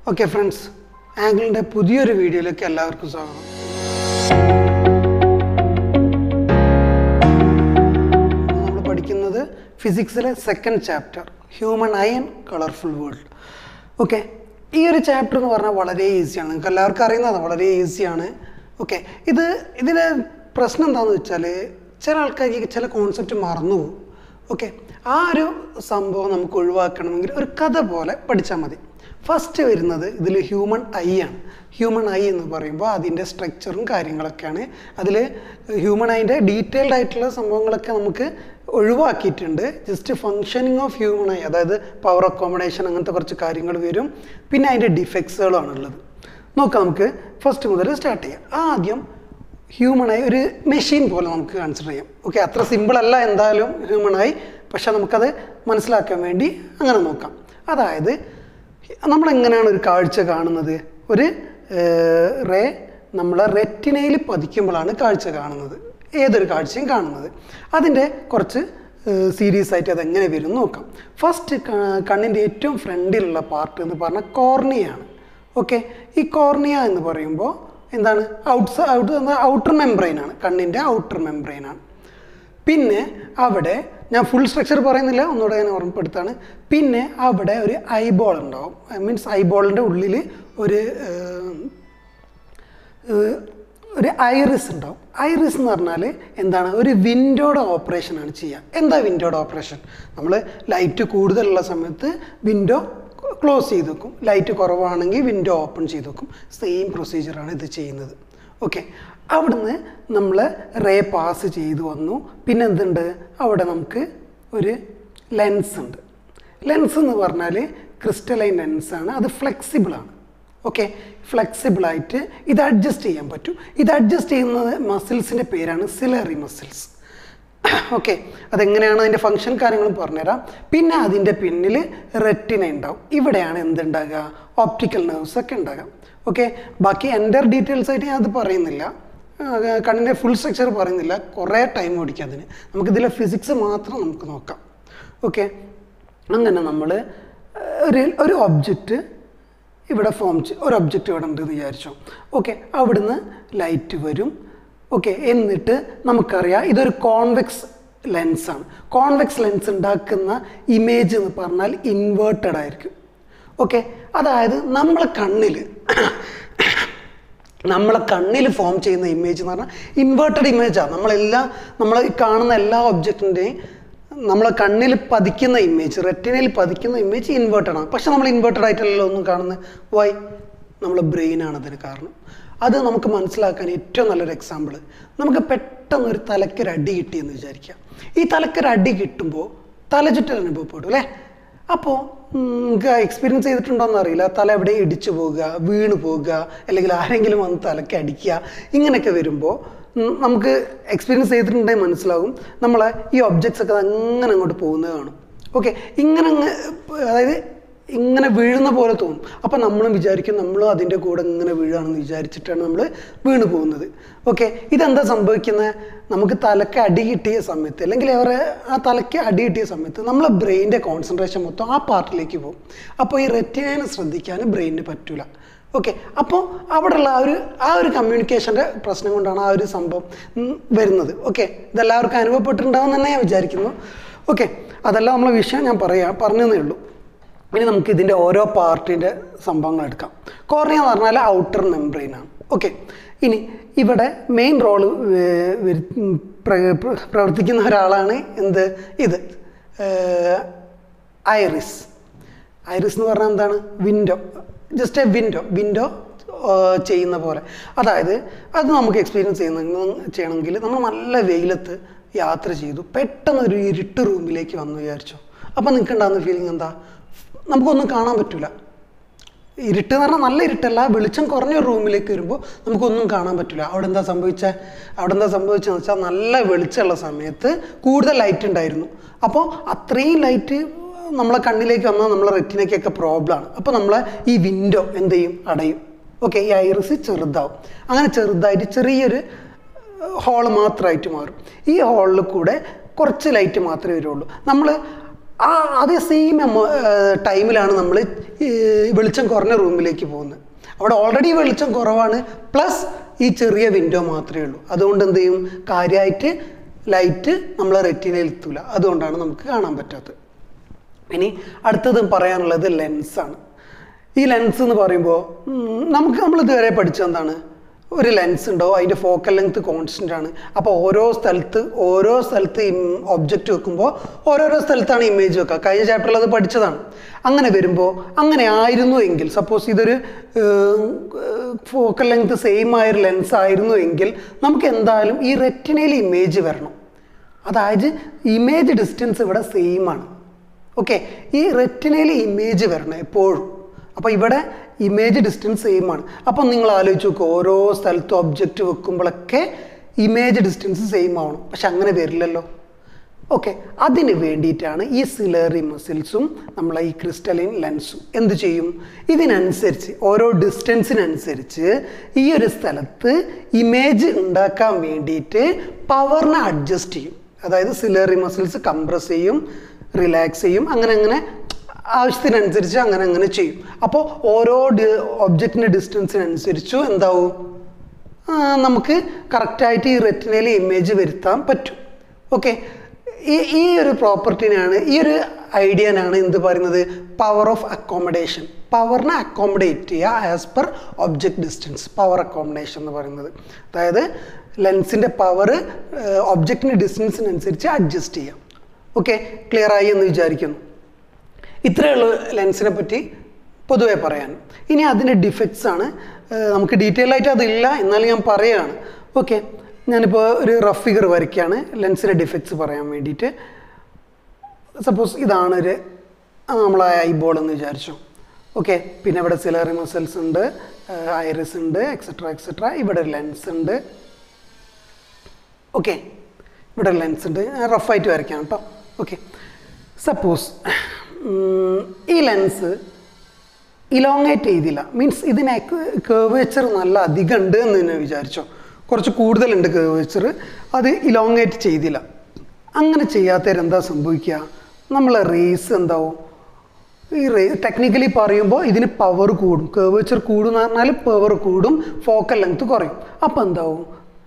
Okay friends ആംഗിളിൻ്റെ പുതിയൊരു വീഡിയോയിലേക്ക് എല്ലാവർക്കും സ്വാഗതം നമ്മൾ പഠിക്കുന്നത് ഫിസിക്സിലെ second chapter human eye and colourful world okay ഈ ഒരു ചാപ്റ്റർ എന്ന് പറഞ്ഞാൽ വളരെ ഈസിയാണ് നിങ്ങൾക്ക് എല്ലാവർക്കും അറിയുന്നതാണ് വളരെ ഈസിയാണ് ഓക്കെ ഇത് ഇതിൻ്റെ പ്രശ്നം എന്താണെന്ന് വെച്ചാൽ ചില ആൾക്കാർക്ക് ചില കോൺസെപ്റ്റ് മറന്നു പോകും ഓക്കെ ആ ഒരു സംഭവം നമുക്ക് ഒഴിവാക്കണമെങ്കിൽ ഒരു കഥ പോലെ പഠിച്ചാൽ മതി ഫസ്റ്റ് വരുന്നത് ഇതിൽ ഹ്യൂമൻ ഐ ആണ് ഹ്യൂമൻ ഐ എന്ന് പറയുമ്പോൾ അതിൻ്റെ സ്ട്രക്ചറും കാര്യങ്ങളൊക്കെയാണ് അതിൽ ഹ്യൂമൻ ഐൻ്റെ ഡീറ്റെയിൽഡ് ആയിട്ടുള്ള സംഭവങ്ങളൊക്കെ നമുക്ക് ഒഴിവാക്കിയിട്ടുണ്ട് just functioning of human eye അതായത് പവർ അക്കോമഡേഷൻ അങ്ങനത്തെ കുറച്ച് കാര്യങ്ങൾ വരും പിന്നെ അതിൻ്റെ ഡിഫക്ട്സുകളാണ് ഉള്ളത് നോക്കാം നമുക്ക് ഫസ്റ്റ് മുതൽ സ്റ്റാർട്ട് ചെയ്യാം ആദ്യം ഹ്യൂമണായി ഒരു മെഷീൻ പോലെ നമുക്ക് കൺസിഡർ ചെയ്യാം ഓക്കെ അത്ര സിമ്പിൾ അല്ല എന്തായാലും ഹ്യൂമണായി പക്ഷെ നമുക്കത് മനസ്സിലാക്കാൻ വേണ്ടി അങ്ങനെ നോക്കാം അതായത് നമ്മളെങ്ങനെയാണ് ഒരു കാഴ്ച കാണുന്നത് ഒരു റേ നമ്മളെ റെറ്റിനയിൽ പതിക്കുമ്പോഴാണ് കാഴ്ച കാണുന്നത് ഏതൊരു കാഴ്ചയും കാണുന്നത് അതിൻ്റെ കുറച്ച് സീരീസ് ആയിട്ട് അതെങ്ങനെ വരും എന്ന് നോക്കാം ഫസ്റ്റ് കണ്ണിൻ്റെ ഏറ്റവും ഫ്രണ്ടിലുള്ള പാർട്ട് എന്ന് പറഞ്ഞാൽ കോർണിയാണ് ഓക്കെ ഈ കോർണിയ എന്ന് പറയുമ്പോൾ എന്താണ് ഔട്ട്സ് ഔട്ട് ഔട്ടർ മെംബ്രെയിനാണ് കണ്ണിൻ്റെ ഔട്ടർ മെംബ്രെയിനാണ് പിന്നെ അവിടെ ഞാൻ ഫുൾ സ്ട്രക്ചർ പറയുന്നില്ല ഒന്നുകൂടെ ഞാൻ ഓർമ്മപ്പെടുത്താണ് പിന്നെ അവിടെ ഒരു ഐബോൾ ഉണ്ടാവും മീൻസ് ഐബോളിൻ്റെ ഉള്ളിൽ ഒരു ഒരു ഐറിസ് ഉണ്ടാവും ഐറിസ് എന്ന് പറഞ്ഞാൽ എന്താണ് ഒരു വിൻഡോയുടെ ഓപ്പറേഷനാണ് ചെയ്യുക എന്താ വിൻഡോയുടെ ഓപ്പറേഷൻ നമ്മൾ ലൈറ്റ് കൂടുതലുള്ള സമയത്ത് വിൻഡോ ക്ലോസ് ചെയ്ത് വെക്കും ലൈറ്റ് കുറവാണെങ്കിൽ വിൻഡോ ഓപ്പൺ ചെയ്ത് വെക്കും സെയിം പ്രൊസീജിയറാണ് ഇത് ചെയ്യുന്നത് ഓക്കെ അവിടുന്ന് നമ്മൾ റേ പാസ് ചെയ്ത് വന്നു പിന്നെ എന്തുണ്ട് അവിടെ നമുക്ക് ഒരു ലെൻസ് ഉണ്ട് ലെൻസ് എന്ന് പറഞ്ഞാൽ ക്രിസ്റ്റലൈൻ ലെൻസാണ് അത് ഫ്ലെക്സിബിളാണ് ഓക്കെ ഫ്ലെക്സിബിളായിട്ട് ഇത് അഡ്ജസ്റ്റ് ചെയ്യാൻ പറ്റും ഇത് അഡ്ജസ്റ്റ് ചെയ്യുന്നത് മസിൽസിൻ്റെ പേരാണ് സിലറി മസിൽസ് ഓക്കെ അതെങ്ങനെയാണ് അതിൻ്റെ ഫങ്ഷൻ കാര്യങ്ങളും പറഞ്ഞുതരാം പിന്നെ അതിൻ്റെ പിന്നിൽ റെറ്റിന ഉണ്ടാവും ഇവിടെയാണ് എന്തുണ്ടാകുക ഓപ്റ്റിക്കൽ നെർവ്സ് ഒക്കെ ഉണ്ടാകുക ഓക്കെ ബാക്കി എൻ്റെ ഡീറ്റെയിൽസ് ആയിട്ട് ഞാൻ അത് പറയുന്നില്ല കണ്ണിൻ്റെ ഫുൾ സ്ട്രക്ചർ പറയുന്നില്ല കുറേ ടൈം ഓടിക്കും അതിന് നമുക്കിതിലെ ഫിസിക്സ് മാത്രം നമുക്ക് നോക്കാം ഓക്കെ അങ്ങനെ നമ്മൾ ഒരു ഒരു ഒബ്ജക്റ്റ് ഇവിടെ ഫോം ഒരു ഒബ്ജക്റ്റ് ഇവിടെ ഉണ്ട് എന്ന് വിചാരിച്ചോ ഓക്കെ അവിടുന്ന് ലൈറ്റ് വരും ഓക്കെ എന്നിട്ട് നമുക്കറിയാം ഇതൊരു കോൺവെക്സ് ലെൻസാണ് കോൺവെക്സ് ലെൻസ് ഉണ്ടാക്കുന്ന ഇമേജ് എന്ന് പറഞ്ഞാൽ ഇൻവേർട്ടഡ് ആയിരിക്കും ഓക്കെ അതായത് നമ്മളെ കണ്ണിൽ നമ്മളെ കണ്ണിൽ ഫോം ചെയ്യുന്ന ഇമേജ് എന്ന് പറഞ്ഞാൽ ഇൻവേർട്ടഡ് ഇമേജാണ് നമ്മളെല്ലാ നമ്മൾ കാണുന്ന എല്ലാ ഒബ്ജക്റ്റിൻ്റെയും നമ്മളെ കണ്ണിൽ പതിക്കുന്ന ഇമേജ് റെറ്റിനയിൽ പതിക്കുന്ന ഇമേജ് ഇൻവേർട്ടഡ് ആണ് പക്ഷെ നമ്മൾ ഇൻവേർട്ടഡ് ആയിട്ടല്ലല്ലോ ഒന്നും കാണുന്നത് വൈ നമ്മളെ ബ്രെയിനാണ് അതിന് കാരണം അത് നമുക്ക് മനസ്സിലാക്കാൻ ഏറ്റവും നല്ലൊരു എക്സാമ്പിൾ നമുക്ക് പെട്ടെന്ന് ഒരു തലക്കൊരു അടി കിട്ടിയെന്ന് വിചാരിക്കാം ഈ തലക്കൊരു അടി കിട്ടുമ്പോൾ തലചുറ്റൽ അനുഭവപ്പെടും അല്ലേ അപ്പോൾ നിങ്ങൾക്ക് എക്സ്പീരിയൻസ് ചെയ്തിട്ടുണ്ടോയെന്ന് അറിയില്ല തല എവിടെ ഇടിച്ചു പോകുക വീണ് പോകുക അല്ലെങ്കിൽ ആരെങ്കിലും വന്ന് തലയ്ക്ക് അടിക്കുക ഇങ്ങനെയൊക്കെ വരുമ്പോൾ നമുക്ക് എക്സ്പീരിയൻസ് ചെയ്തിട്ടുണ്ടെങ്കിൽ മനസ്സിലാകും നമ്മളെ ഈ ഒബ്ജക്ട്സ് ഒക്കെ അങ്ങനെ അങ്ങോട്ട് പോകുന്നത് കാണും ഓക്കെ ഇങ്ങനെ അങ്ങ് അതായത് ഇങ്ങനെ വീഴുന്ന പോലെ തോന്നും അപ്പം നമ്മളും വിചാരിക്കും നമ്മളും അതിൻ്റെ കൂടെ ഇങ്ങനെ വീഴുകയാണെന്ന് വിചാരിച്ചിട്ടാണ് നമ്മൾ വീണ് പോകുന്നത് ഓക്കെ ഇതെന്താ സംഭവിക്കുന്നത് നമുക്ക് തലക്ക് അടി കിട്ടിയ സമയത്ത് അല്ലെങ്കിൽ അവരെ ആ തലയ്ക്ക് അടി കിട്ടിയ സമയത്ത് നമ്മളെ ബ്രെയിൻ്റെ കോൺസെൻട്രേഷൻ മൊത്തം ആ പാർട്ടിലേക്ക് പോകും അപ്പോൾ ഈ റെറ്റിനെ ശ്രദ്ധിക്കാൻ ബ്രെയിനിന് പറ്റില്ല ഓക്കെ അപ്പോൾ അവിടെയുള്ള ആ ഒരു ആ ഒരു കമ്മ്യൂണിക്കേഷൻ്റെ പ്രശ്നം കൊണ്ടാണ് ആ ഒരു സംഭവം വരുന്നത് ഓക്കെ ഇതെല്ലാവർക്കും അനുഭവപ്പെട്ടിട്ടുണ്ടാവും തന്നെ ഞാൻ വിചാരിക്കുന്നു ഓക്കെ അതെല്ലാം നമ്മളെ വിഷയം ഞാൻ പറയാം പറഞ്ഞതേ ഉള്ളൂ ഇനി നമുക്ക് ഇതിൻ്റെ ഓരോ പാർട്ടിൻ്റെ സംഭവങ്ങൾ എടുക്കാം കോർണിയ എന്ന് പറഞ്ഞാൽ ഔട്ടർ മെംബ്രെയിനാണ് ഓക്കെ ഇനി ഇവിടെ മെയിൻ റോള് പ്രവർത്തിക്കുന്ന ഒരാളാണ് എന്ത് ഇത് ഐറിസ് ഐറിസ് എന്ന് പറഞ്ഞാൽ എന്താണ് window just a window window ചെയ്യുന്ന പോലെ അതായത് അത് നമുക്ക് എക്സ്പീരിയൻസ് ചെയ്യുന്ന ചെയ്യണമെങ്കിൽ നമ്മൾ നല്ല വെയിലത്ത് യാത്ര ചെയ്തു പെട്ടെന്ന് ഒരു ഇരുട്ട് റൂമിലേക്ക് വന്നു വിചാരിച്ചു അപ്പം നിങ്ങൾക്ക് ഉണ്ടാകുന്ന ഫീലിംഗ് എന്താ നമുക്കൊന്നും കാണാൻ പറ്റില്ല ഇരുട്ട് എന്ന് പറഞ്ഞാൽ നല്ല ഇരുട്ടല്ല വെളിച്ചം കുറഞ്ഞ റൂമിലേക്ക് വരുമ്പോൾ നമുക്കൊന്നും കാണാൻ പറ്റില്ല അവിടെ എന്താ സംഭവിച്ചത് അവിടെ എന്താ സംഭവിച്ചതെന്ന് വെച്ചാൽ നല്ല വെളിച്ചമുള്ള സമയത്ത് കൂടുതൽ ലൈറ്റ് ഉണ്ടായിരുന്നു അപ്പോൾ അത്രയും ലൈറ്റ് നമ്മളെ കണ്ണിലേക്ക് വന്നാൽ നമ്മളെ റെറ്റിനയ്ക്കൊക്കെ പ്രോബ്ലമാണ് അപ്പോൾ നമ്മളെ ഈ വിൻഡോ എന്ത് ചെയ്യും അടയും ഓക്കെ ഈ ഐറിസ് ചെറുതാവും അങ്ങനെ ചെറുതായിട്ട് ചെറിയൊരു ഹോൾ മാത്രമായിട്ട് മാറും ഈ ഹോളിൽ കൂടെ കുറച്ച് ലൈറ്റ് മാത്രമേ വരുള്ളൂ നമ്മൾ ആ അതേ സെയിം ടൈമിലാണ് നമ്മൾ വെളിച്ചം കുറഞ്ഞ റൂമിലേക്ക് പോകുന്നത് അവിടെ ഓൾറെഡി വെളിച്ചം കുറവാണ് പ്ലസ് ഈ ചെറിയ വിൻഡോ മാത്രമേ ഉള്ളൂ അതുകൊണ്ട് എന്ത് ചെയ്യും കാര്യമായിട്ട് ലൈറ്റ് നമ്മളെ റെറ്റിനയിൽ എത്തൂല അതുകൊണ്ടാണ് നമുക്ക് കാണാൻ പറ്റാത്തത് ഇനി അടുത്തത് പറയാനുള്ളത് ലെൻസാണ് ഈ ലെൻസ് എന്ന് പറയുമ്പോൾ ഉം, നമുക്ക് നമ്മൾ ഇതുവരെ പഠിച്ചത് എന്താണ് ഒരു ലെൻസ് ഉണ്ടോ അതിൻ്റെ ഫോക്കൽ ലെങ്ത് കോൺസ്റ്റൻ്റ് ആണ് അപ്പോൾ ഓരോ സ്ഥലത്ത് ഓരോ സ്ഥലത്ത് ഒബ്ജക്റ്റ് വെക്കുമ്പോൾ ഓരോരോ സ്ഥലത്താണ് ഇമേജ് വെക്കുക കഴിഞ്ഞ ചാപ്റ്ററിൽ അത് പഠിച്ചതാണ് അങ്ങനെ വരുമ്പോൾ അങ്ങനെ ആയിരുന്നു എങ്കിൽ സപ്പോസ് ഇതൊരു ഫോക്കൽ ലെങ്ത് സെയിം ആയൊരു ലെൻസ് ആയിരുന്നു എങ്കിൽ നമുക്ക് എന്തായാലും ഈ റെറ്റിനയിൽ ഇമേജ് വരണം അതായത് ഇമേജ് ഡിസ്റ്റൻസ് ഇവിടെ സെയിം ആണ് ഓക്കെ ഈ റെറ്റിനയിൽ ഇമേജ് വരണം എപ്പോഴും അപ്പോൾ ഇവിടെ ഇമേജ് ഡിസ്റ്റൻസ് സെയിം ആണ് അപ്പം നിങ്ങൾ ആലോചിച്ച് നോക്കുക ഓരോ സ്ഥലത്ത് ഒബ്ജക്റ്റ് വെക്കുമ്പോഴൊക്കെ ഇമേജ് ഡിസ്റ്റൻസ് സെയിം ആവണം പക്ഷെ അങ്ങനെ വരില്ലല്ലോ ഓക്കെ അതിന് വേണ്ടിയിട്ടാണ് ഈ സിലറി മസിൽസും നമ്മളെ ഈ ക്രിസ്റ്റലിൻ ലെൻസും എന്ത് ചെയ്യും ഇതിനനുസരിച്ച് ഓരോ ഡിസ്റ്റൻസിനനുസരിച്ച് ഈ ഒരു സ്ഥലത്ത് ഇമേജ് ഉണ്ടാക്കാൻ വേണ്ടിയിട്ട് പവറിനെ അഡ്ജസ്റ്റ് ചെയ്യും അതായത് സിലറി മസിൽസ് കംപ്രസ് ചെയ്യും റിലാക്സ് ചെയ്യും അങ്ങനെ അങ്ങനെ ആവശ്യത്തിനനുസരിച്ച് അങ്ങനെ അങ്ങനെ ചെയ്യും അപ്പോൾ ഓരോ ഡി ഒബ്ജക്റ്റിൻ്റെ ഡിസ്റ്റൻസിനനുസരിച്ചും എന്താവും ആ, നമുക്ക് കറക്റ്റായിട്ട് ഈ റെറ്റിനയിൽ ഇമേജ് വരുത്താൻ പറ്റും ഓക്കെ ഈ ഈ ഒരു പ്രോപ്പർട്ടിനാണ് ഈ ഒരു ഐഡിയനാണ് എന്ത് പറയുന്നത് പവർ ഓഫ് അക്കോമഡേഷൻ പവറിനെ അക്കോമഡേറ്റ് ചെയ്യുക as per object distance power accommodation എന്ന് പറയുന്നത് അതായത് ലെൻസിൻ്റെ പവർ ഒബ്ജക്റ്റിൻ്റെ ഡിസ്റ്റൻസിനനുസരിച്ച് അഡ്ജസ്റ്റ് ചെയ്യാം ഓക്കെ ക്ലിയർ ആയി എന്ന് വിചാരിക്കുന്നു ഇത്രയേ ഉള്ളൂ ലെൻസിനെ പറ്റി പൊതുവെ പറയാൻ ഇനി അതിൻ്റെ ഡിഫക്ട്സ് ആണ് ഏഹ് നമുക്ക് ഡീറ്റെയിൽ ആയിട്ട് അതില്ല എന്നാലും ഞാൻ പറയുകയാണ് ഓക്കെ ഞാനിപ്പോൾ ഒരു റഫ് ഫിഗർ വരയ്ക്കുകയാണ് ലെൻസിൻ്റെ ഡിഫക്ട്സ് പറയാൻ വേണ്ടിയിട്ട് സപ്പോസ് ഇതാണ് ഒരു നമ്മളെ ഐബോൾ എന്ന് വിചാരിച്ചു ഓക്കെ പിന്നെ ഇവിടെ സിലറി മസിൽസ് ഉണ്ട് ഐറിസ് ഉണ്ട് എക്സെട്ര എക്സെട്ര ഇവിടെ ലെൻസ് ഉണ്ട് ഓക്കെ ഇവിടെ ലെൻസ് ഉണ്ട് റഫായിട്ട് വരയ്ക്കാം കേട്ടോ ഓക്കെ സപ്പോസ് ഈ ലെൻസ് ഇലോങ്ങേറ്റ് ചെയ്തില്ല മീൻസ് ഇതിന് കേവേച്ചർ നല്ല അധികം ഉണ്ട് എന്ന് തന്നെ വിചാരിച്ചോ കുറച്ച് കൂടുതലുണ്ട് കേവേച്ചർ അത് ഇലോങ്ങേറ്റ് ചെയ്തില്ല അങ്ങനെ ചെയ്യാത്തവർ എന്താ സംഭവിക്കുക നമ്മളെ റേസ് എന്താവും ഈ റേ ടെക്നിക്കലി പറയുമ്പോൾ ഇതിന് പവർ കൂടും കേവേച്ചർ കൂടും എന്ന് പറഞ്ഞാൽ പവർ കൂടും ഫോക്കൽ ലെങ്ത് കുറയും അപ്പോൾ എന്താവും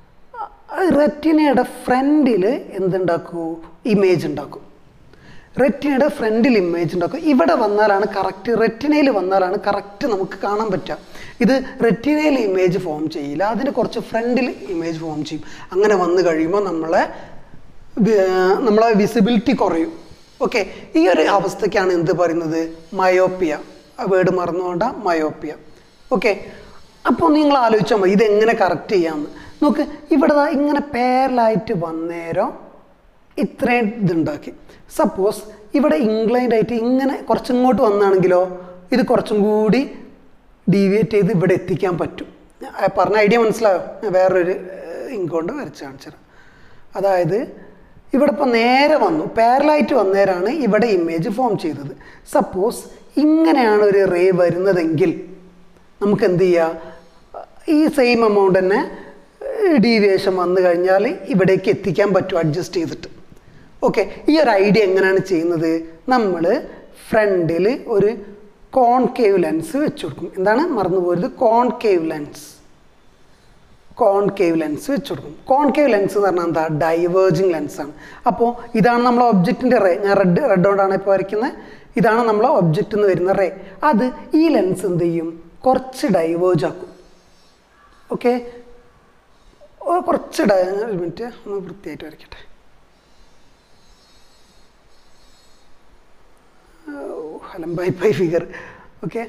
റെറ്റിനയുടെ ഫ്രണ്ടിൽ എന്തുണ്ടാക്കൂ ഇമേജ് ഉണ്ടാക്കും റെറ്റിനയുടെ ഫ്രണ്ടിൽ ഇമേജ് ഉണ്ടാക്കും ഇവിടെ വന്നാലാണ് കറക്റ്റ് റെറ്റിനയിൽ വന്നാലാണ് കറക്റ്റ് നമുക്ക് കാണാൻ പറ്റുക ഇത് റെറ്റിനയിൽ ഇമേജ് ഫോം ചെയ്യില്ല അതിന് കുറച്ച് ഫ്രണ്ടിൽ ഇമേജ് ഫോം ചെയ്യും അങ്ങനെ വന്നു കഴിയുമ്പോൾ നമ്മളെ വി- നമ്മളെ വിസിബിലിറ്റി കുറയും ഓക്കെ ഈ ഒരു അവസ്ഥയ്ക്കാണ് എന്ത് പറയുന്നത് മയോപ്പിയ ആ വേർഡ് മറന്നുകൊണ്ട മയോപ്പിയ ഓക്കെ അപ്പോൾ നിങ്ങൾ ആലോചിച്ചാൽ മതി ഇതെങ്ങനെ കറക്റ്റ് ചെയ്യാമെന്ന് നോക്ക് ഇവിടെ ദാ ഇങ്ങനെ പേരലായിട്ട് വന്നേരം ഇത്രയും ഇതുണ്ടാക്കി സപ്പോസ് ഇവിടെ ഇംഗ്ലൈൻഡ് ആയിട്ട് ഇങ്ങനെ കുറച്ചിങ്ങോട്ട് വന്നാണെങ്കിലോ ഇത് കുറച്ചും കൂടി ഡീവിയേറ്റ് ചെയ്ത് ഇവിടെ എത്തിക്കാൻ പറ്റും ആ പറഞ്ഞ ഐഡിയ മനസ്സിലായോ ഞാൻ വേറൊരു ഇങ്കോണ്ട് വരച്ച് കാണിച്ചുതരാം അതായത് ഇവിടെ ഇപ്പോൾ നേരെ വന്നു പാരലായിട്ട് വന്നേരാണ് ഇവിടെ ഇമേജ് ഫോം ചെയ്തത് സപ്പോസ് ഇങ്ങനെയാണ് ഒരു റേ വരുന്നതെങ്കിൽ നമുക്ക് എന്ത് ചെയ്യാം ഈ സെയിം എമൗണ്ട് തന്നെ ഡീവിയേഷൻ വന്നു കഴിഞ്ഞാൽ ഇവിടേക്ക് എത്തിക്കാൻ പറ്റും അഡ്ജസ്റ്റ് ചെയ്തിട്ട് ഓക്കെ ഈ ഒരു ഐഡിയ എങ്ങനെയാണ് ചെയ്യുന്നത് നമ്മൾ ഫ്രണ്ടിൽ ഒരു കോൺകേവ് ലെൻസ് വെച്ച് കൊടുക്കും എന്താണ് മറന്നുപോയത് കോൺകേവ് ലെൻസ് കോൺകേവ് ലെൻസ് വെച്ച് കൊടുക്കും കോൺകേവ് ലെൻസ് എന്ന് പറഞ്ഞാൽ എന്താ ഡൈവേർജിങ് ലെൻസാണ് അപ്പോൾ ഇതാണ് നമ്മളെ ഒബ്ജക്റ്റിൻ്റെ റേ ഞാൻ റെഡ് റെഡ് കൊണ്ടാണ് ഇപ്പോൾ വരയ്ക്കുന്നത് ഇതാണ് നമ്മളെ ഒബ്ജക്റ്റ് എന്ന് വരുന്ന റേ അത് ഈ ലെൻസ് എന്ത് ചെയ്യും കുറച്ച് ഡൈവേർജ് ആക്കും ഓക്കെ കുറച്ച് ഡൈ ഒരു മിനിറ്റ് ഒന്ന് വൃത്തിയായിട്ട് വരയ്ക്കട്ടെ ഹലംബായി പൈ ഫിഗർ ഓക്കെ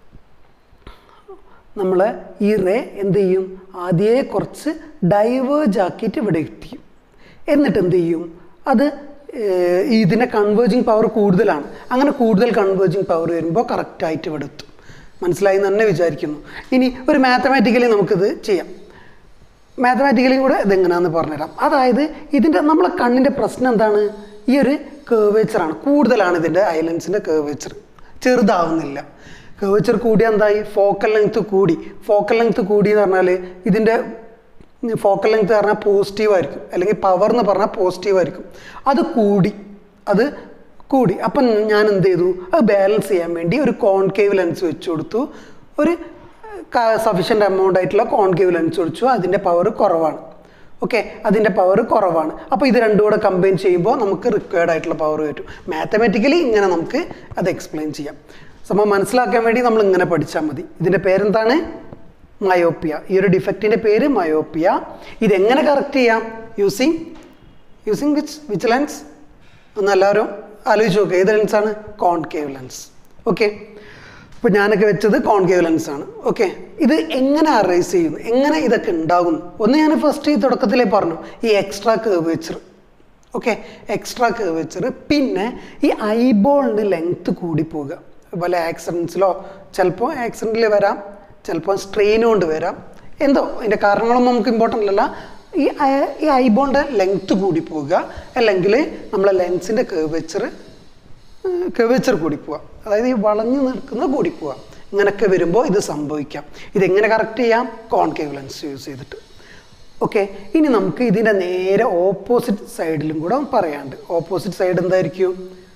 നമ്മൾ ഈ റേ എന്ത് ചെയ്യും ആദ്യമേ കുറച്ച് ഡൈവേർജ് ആക്കിയിട്ട് ഇവിടെ എത്തിക്കും എന്നിട്ട് എന്ത് ചെയ്യും അത് ഏർ, ഇതിൻ്റെ കൺവേർജിങ് പവർ കൂടുതലാണ് അങ്ങനെ കൂടുതൽ കൺവേർജിങ് പവർ വരുമ്പോൾ കറക്റ്റായിട്ട് ഇവിടെ എത്തും മനസ്സിലായി എന്ന് തന്നെ വിചാരിക്കുന്നു ഇനി ഒരു മാത്തമാറ്റിക്കലി നമുക്കിത് ചെയ്യാം മാത്തമാറ്റിക്കലി കൂടെ ഇതെങ്ങനെയാണെന്ന് പറഞ്ഞുതരാം അതായത് ഇതിൻ്റെ നമ്മളെ കണ്ണിൻ്റെ പ്രശ്നം എന്താണ് ഈ ഒരു കേവേച്ചറാണ് കൂടുതലാണ് ഇതിൻ്റെ ഐലൻസിൻ്റെ കേവേച്ചർ ചെറുതാവുന്നില്ല കേവേച്ചർ കൂടിയ എന്തായി ഫോക്കൽ ലെങ്ത് കൂടി ഫോക്കൽ ലെങ്ത് കൂടി എന്ന് പറഞ്ഞാൽ ഇതിൻ്റെ ഫോക്കൽ ലെങ്ത് പറഞ്ഞാൽ പോസിറ്റീവ് ആയിരിക്കും അല്ലെങ്കിൽ പവർ എന്ന് പറഞ്ഞാൽ പോസിറ്റീവ് ആയിരിക്കും അത് കൂടി അത് കൂടി അപ്പം ഞാൻ എന്ത് ചെയ്തു അത് ബാലൻസ് ചെയ്യാൻ വേണ്ടി ഒരു കോൺകേവ് ലെൻസ് വെച്ച് കൊടുത്തു ഒരു സഫീഷ്യൻ്റ് എമൗണ്ട് ആയിട്ടുള്ള കോൺകേവ് ലെൻസ് വെച്ചു അതിൻ്റെ പവർ കുറവാണ് ഓക്കെ അതിൻ്റെ പവർ കുറവാണ് അപ്പോൾ ഇത് രണ്ടും കൂടെ കമ്പൈൻ ചെയ്യുമ്പോൾ നമുക്ക് റിക്വയർഡ് ആയിട്ടുള്ള പവർ കിട്ടും മാത്തമാറ്റിക്കലി ഇങ്ങനെ നമുക്ക് അത് എക്സ്പ്ലെയിൻ ചെയ്യാം സംഭവം മനസ്സിലാക്കാൻ വേണ്ടി നമ്മൾ ഇങ്ങനെ പഠിച്ചാൽ മതി ഇതിൻ്റെ പേരെന്താണ് മയോപ്പിയ ഈ ഒരു ഡിഫക്റ്റിൻ്റെ പേര് മയോപ്പിയ ഇതെങ്ങനെ കറക്റ്റ് ചെയ്യാം using using which which lens ഒന്ന് എല്ലാവരും ആലോചിച്ച് നോക്കുക ഏത് ലെൻസാണ് കോൺകേവ് ലെൻസ് ഓക്കെ ഇപ്പോൾ ഞാനൊക്കെ വെച്ചത് കോൺകേവ് ലെൻസ് ആണ് ഓക്കെ ഇത് എങ്ങനെ അറേസ് ചെയ്യുന്നു എങ്ങനെ ഇതൊക്കെ ഉണ്ടാകുന്നു ഒന്ന് ഞാൻ ഫസ്റ്റ് ഈ തുടക്കത്തിലേ പറഞ്ഞു ഈ extra curvature okay extra curvature പിന്നെ ഈ ഐബോളിന് ലെങ്ത് കൂടി പോകുക പല ആക്സിഡൻസിലോ ചിലപ്പോൾ ആക്സിഡൻറ്റിൽ വരാം ചിലപ്പോൾ സ്ട്രെയിൻ കൊണ്ട് വരാം എന്തോ അതിൻ്റെ കാരണങ്ങളൊന്നും നമുക്ക് ഇമ്പോർട്ടൻ്റ് അല്ല ഈ ഐ- ഈ ഐബോളിൻ്റെ ലെങ്ത് കൂടി പോകുക അല്ലെങ്കിൽ നമ്മളെ ലെൻസിൻ്റെ കേവേച്ചർ കർവേച്ചർ കൂടി പോവുക അതായത് ഈ വളഞ്ഞു നിൽക്കുന്ന കൂടി പോവുക ഇങ്ങനെയൊക്കെ വരുമ്പോൾ ഇത് സംഭവിക്കാം ഇതെങ്ങനെ കറക്റ്റ് ചെയ്യാം കോൺകേവ് ലെൻസ് യൂസ് ചെയ്തിട്ട് ഓക്കെ ഇനി നമുക്ക് ഇതിൻ്റെ നേരെ ഓപ്പോസിറ്റ് സൈഡിലും കൂടെ പറയാണ്ട് ഓപ്പോസിറ്റ് സൈഡ് എന്തായിരിക്കും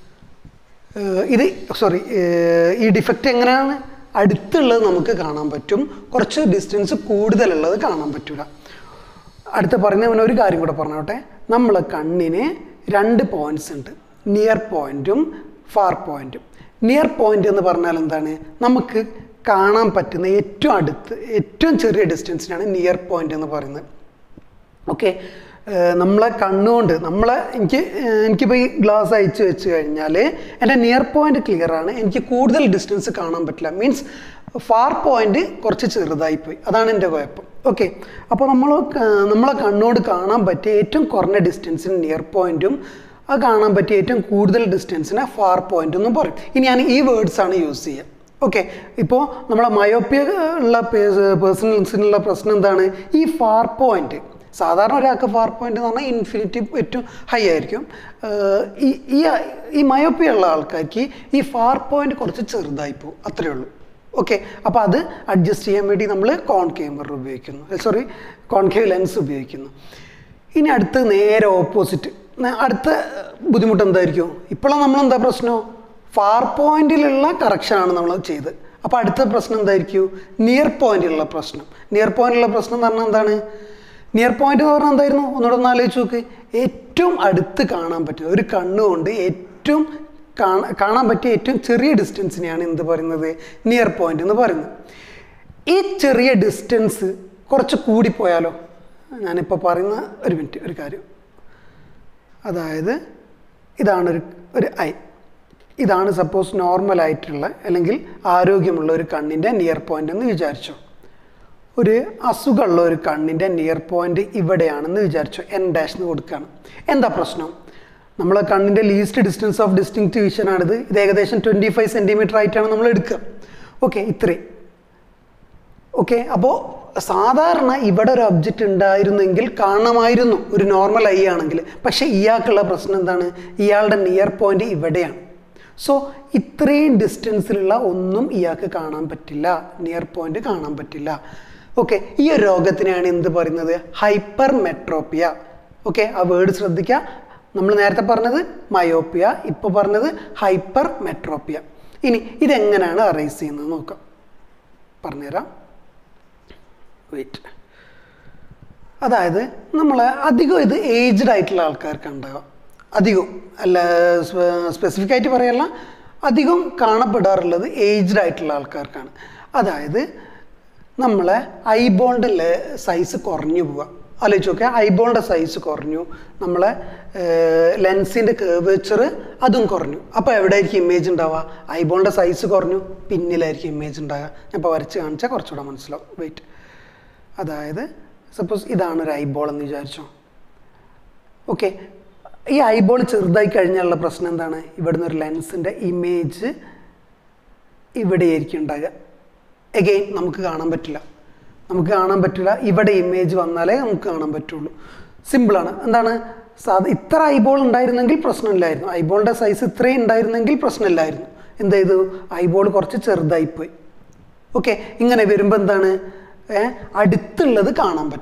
ഏഹ് ഇത് സോറി ഈ ഡിഫക്റ്റ് എങ്ങനെയാണ് അടുത്തുള്ളത് നമുക്ക് കാണാൻ പറ്റും കുറച്ച് ഡിസ്റ്റൻസ് കൂടുതലുള്ളത് കാണാൻ പറ്റില്ല അടുത്ത പറഞ്ഞ ഒരു കാര്യം കൂടെ പറഞ്ഞോട്ടെ നമ്മളെ കണ്ണിന് രണ്ട് പോയിന്റ്സ് ഉണ്ട് നിയർ പോയിന്റും ഫാർ പോയിന്റും നിയർ പോയിന്റ് എന്ന് പറഞ്ഞാൽ എന്താണ് നമുക്ക് കാണാൻ പറ്റുന്ന ഏറ്റവും അടുത്ത് ഏറ്റവും ചെറിയ ഡിസ്റ്റൻസിനാണ് നിയർ പോയിന്റ് എന്ന് പറയുന്നത് ഓക്കെ നമ്മളെ കണ്ണുകൊണ്ട് നമ്മളെ എനിക്ക് ഏഹ് എനിക്കിപ്പോൾ ഈ ഗ്ലാസ് അയച്ചു വെച്ച് കഴിഞ്ഞാൽ എൻ്റെ നിയർ പോയിന്റ് ക്ലിയർ ആണ് എനിക്ക് കൂടുതൽ ഡിസ്റ്റൻസ് കാണാൻ പറ്റില്ല മീൻസ് ഫാർ പോയിന്റ് കുറച്ച് ചെറുതായിപ്പോയി അതാണ് എൻ്റെ കുഴപ്പം ഓക്കെ അപ്പോൾ നമ്മൾ നമ്മളെ കണ്ണോട് കാണാൻ പറ്റിയ ഏറ്റവും കുറഞ്ഞ ഡിസ്റ്റൻസിന് നിയർ പോയിന്റും അത് കാണാൻ പറ്റിയ ഏറ്റവും കൂടുതൽ ഡിസ്റ്റൻസിനെ ഫാർ പോയിന്റ് എന്നും പറയും ഇനി ഞാൻ ഈ വേർഡ്സ് ആണ് യൂസ് ചെയ്യുക ഓക്കെ ഇപ്പോൾ നമ്മളെ മയോപ്പിയ ഉള്ള പേഴ്സണൽസിനുള്ള പ്രശ്നം എന്താണ് ഈ ഫാർ പോയിന്റ് സാധാരണ ഒരാൾക്ക് ഫാർ പോയിന്റ് എന്ന് പറഞ്ഞാൽ ഇൻഫിനിറ്റി ഏറ്റവും ഹൈ ആയിരിക്കും ഏഹ് ഈ ഈ ഈ മയോപ്പിയ ഉള്ള ആൾക്കാർക്ക് ഈ ഫാർ പോയിന്റ് കുറച്ച് ചെറുതായി പോകും അത്രയേ ഉള്ളൂ ഓക്കെ അപ്പോൾ അത് അഡ്ജസ്റ്റ് ചെയ്യാൻ വേണ്ടി നമ്മൾ കോൺകേവ് മിറർ ഉപയോഗിക്കുന്നു സോറി കോൺകേവ് ലെൻസ് ഉപയോഗിക്കുന്നു ഇനി അടുത്ത് നേരെ ഓപ്പോസിറ്റ് അടുത്ത ബുദ്ധിമുട്ട് എന്തായിരിക്കും ഇപ്പോഴാണ് നമ്മൾ എന്താ പ്രശ്നം ഫാർ പോയിന്റിലുള്ള കറക്ഷനാണ് നമ്മൾ ചെയ്ത് അപ്പോൾ അടുത്ത പ്രശ്നം എന്തായിരിക്കും നിയർ പോയിന്റിലുള്ള പ്രശ്നം നിയർ പോയിന്റിലുള്ള പ്രശ്നം എന്ന് പറഞ്ഞാൽ എന്താണ് നിയർ പോയിന്റ് എന്ന് പറഞ്ഞാൽ എന്തായിരുന്നു ഒന്നുകൂടെ ഒന്ന് ആലോചിച്ച് നോക്ക് ഏറ്റവും അടുത്ത് കാണാൻ പറ്റുക ഒരു കണ്ണുകൊണ്ട് ഏറ്റവും കാണാൻ കാണാൻ പറ്റിയ ഏറ്റവും ചെറിയ ഡിസ്റ്റൻസിനെയാണ് എന്ത് പറയുന്നത് നിയർ പോയിന്റ് എന്ന് പറയുന്നത് ഈ ചെറിയ ഡിസ്റ്റൻസ് കുറച്ച് കൂടിപ്പോയാലോ ഞാനിപ്പോൾ പറയുന്ന ഒരു മിനിറ്റ് ഒരു കാര്യം അതായത് ഇതാണ് ഒരു ഒരു ഐ ഇതാണ് സപ്പോസ് നോർമൽ ആയിട്ടുള്ള അല്ലെങ്കിൽ ആരോഗ്യമുള്ള ഒരു കണ്ണിൻ്റെ നിയർ പോയിന്റ് എന്ന് വിചാരിച്ചോ ഒരു അസുഖമുള്ള ഒരു കണ്ണിൻ്റെ നിയർ പോയിന്റ് ഇവിടെയാണെന്ന് വിചാരിച്ചു എൻ ഡാഷ് എന്ന് കൊടുക്കുകയാണ് എന്താ പ്രശ്നം നമ്മളെ കണ്ണിൻ്റെ ലീസ്റ്റ് ഡിസ്റ്റൻസ് ഓഫ് ഡിസ്റ്റിങ്ക്റ്റ് വിഷനാണിത് ഇത് ഏകദേശം ട്വൻറ്റി ഫൈവ് സെൻറ്റിമീറ്റർ ആയിട്ടാണ് നമ്മൾ എടുക്കുക ഓക്കെ ഇത്രയും ഓക്കെ അപ്പോൾ സാധാരണ ഇവിടെ ഒരു ഒബ്ജക്റ്റ് ഉണ്ടായിരുന്നെങ്കിൽ കാണാമായിരുന്നു ഒരു നോർമൽ ഐ ആണെങ്കിൽ പക്ഷേ ഇയാൾക്കുള്ള പ്രശ്നം എന്താണ് ഇയാളുടെ നിയർ പോയിന്റ് ഇവിടെയാണ് സോ ഇത്രയും ഡിസ്റ്റൻസിലുള്ള ഒന്നും ഇയാൾക്ക് കാണാൻ പറ്റില്ല നിയർ പോയിന്റ് കാണാൻ പറ്റില്ല ഓക്കെ ഈ ഒരു രോഗത്തിനെയാണ് എന്ത് പറയുന്നത് ഹൈപ്പർ മെട്രോപ്പിയ ഓക്കെ ആ വേർഡ് ശ്രദ്ധിക്കുക നമ്മൾ നേരത്തെ പറഞ്ഞത് മയോപ്പിയ ഇപ്പോൾ പറഞ്ഞത് ഹൈപ്പർ മെട്രോപ്പിയ ഇനി ഇതെങ്ങനെയാണ് അറൈസ് ചെയ്യുന്നത് നോക്കാം പറഞ്ഞുതരാം വെയിറ്റ് അതായത് നമ്മൾ അധികം ഇത് ഏജ്ഡ് ആയിട്ടുള്ള ആൾക്കാർക്ക് ഉണ്ടാകാം അധികം അല്ല സ്പെസിഫിക് ആയിട്ട് പറയല്ല അധികം കാണപ്പെടാറുള്ളത് ഏജ്ഡ് ആയിട്ടുള്ള ആൾക്കാർക്കാണ് അതായത് നമ്മളെ ഐബോളിൻ്റെ സൈസ് കുറഞ്ഞു പോവുക ആലോചിച്ച് നോക്കുക ഐബോളിൻ്റെ സൈസ് കുറഞ്ഞു നമ്മളെ ലെൻസിൻ്റെ കേവേച്ചർ അതും കുറഞ്ഞു അപ്പോൾ എവിടെയായിരിക്കും ഇമേജ് ഉണ്ടാവുക ഐബോളിൻ്റെ സൈസ് കുറഞ്ഞു പിന്നിലായിരിക്കും ഇമേജ് ഉണ്ടാവുക ഞാൻ ഇപ്പോൾ വരച്ച് കാണിച്ചാൽ കുറച്ചുകൂടെ മനസ്സിലാവും വെയിറ്റ് അതായത് സപ്പോസ് ഇതാണ് ഒരു ഐബോൾ എന്ന് വിചാരിച്ചോ ഓക്കെ ഈ ഐബോൾ ചെറുതായി കഴിഞ്ഞാലുള്ള പ്രശ്നം എന്താണ് ഇവിടുന്ന് ഒരു ലെൻസിൻ്റെ ഇമേജ് ഇവിടെയായിരിക്കും ഉണ്ടാകുക എഗെയിൻ നമുക്ക് കാണാൻ പറ്റില്ല നമുക്ക് കാണാൻ പറ്റില്ല ഇവിടെ ഇമേജ് വന്നാലേ നമുക്ക് കാണാൻ പറ്റുള്ളൂ സിമ്പിളാണ് എന്താണ് സാധ ഇത്ര ഐബോൾ ഉണ്ടായിരുന്നെങ്കിൽ പ്രശ്നമില്ലായിരുന്നു ഐബോളിൻ്റെ സൈസ് ഇത്രയും ഉണ്ടായിരുന്നെങ്കിൽ പ്രശ്നമില്ലായിരുന്നു എന്ത് ചെയ്തു ഐബോൾ കുറച്ച് ചെറുതായിപ്പോയി ഓക്കെ ഇങ്ങനെ വരുമ്പോൾ എന്താണ് ഏ, അടുത്തുള്ളത് കാണാൻ പറ്റില്ല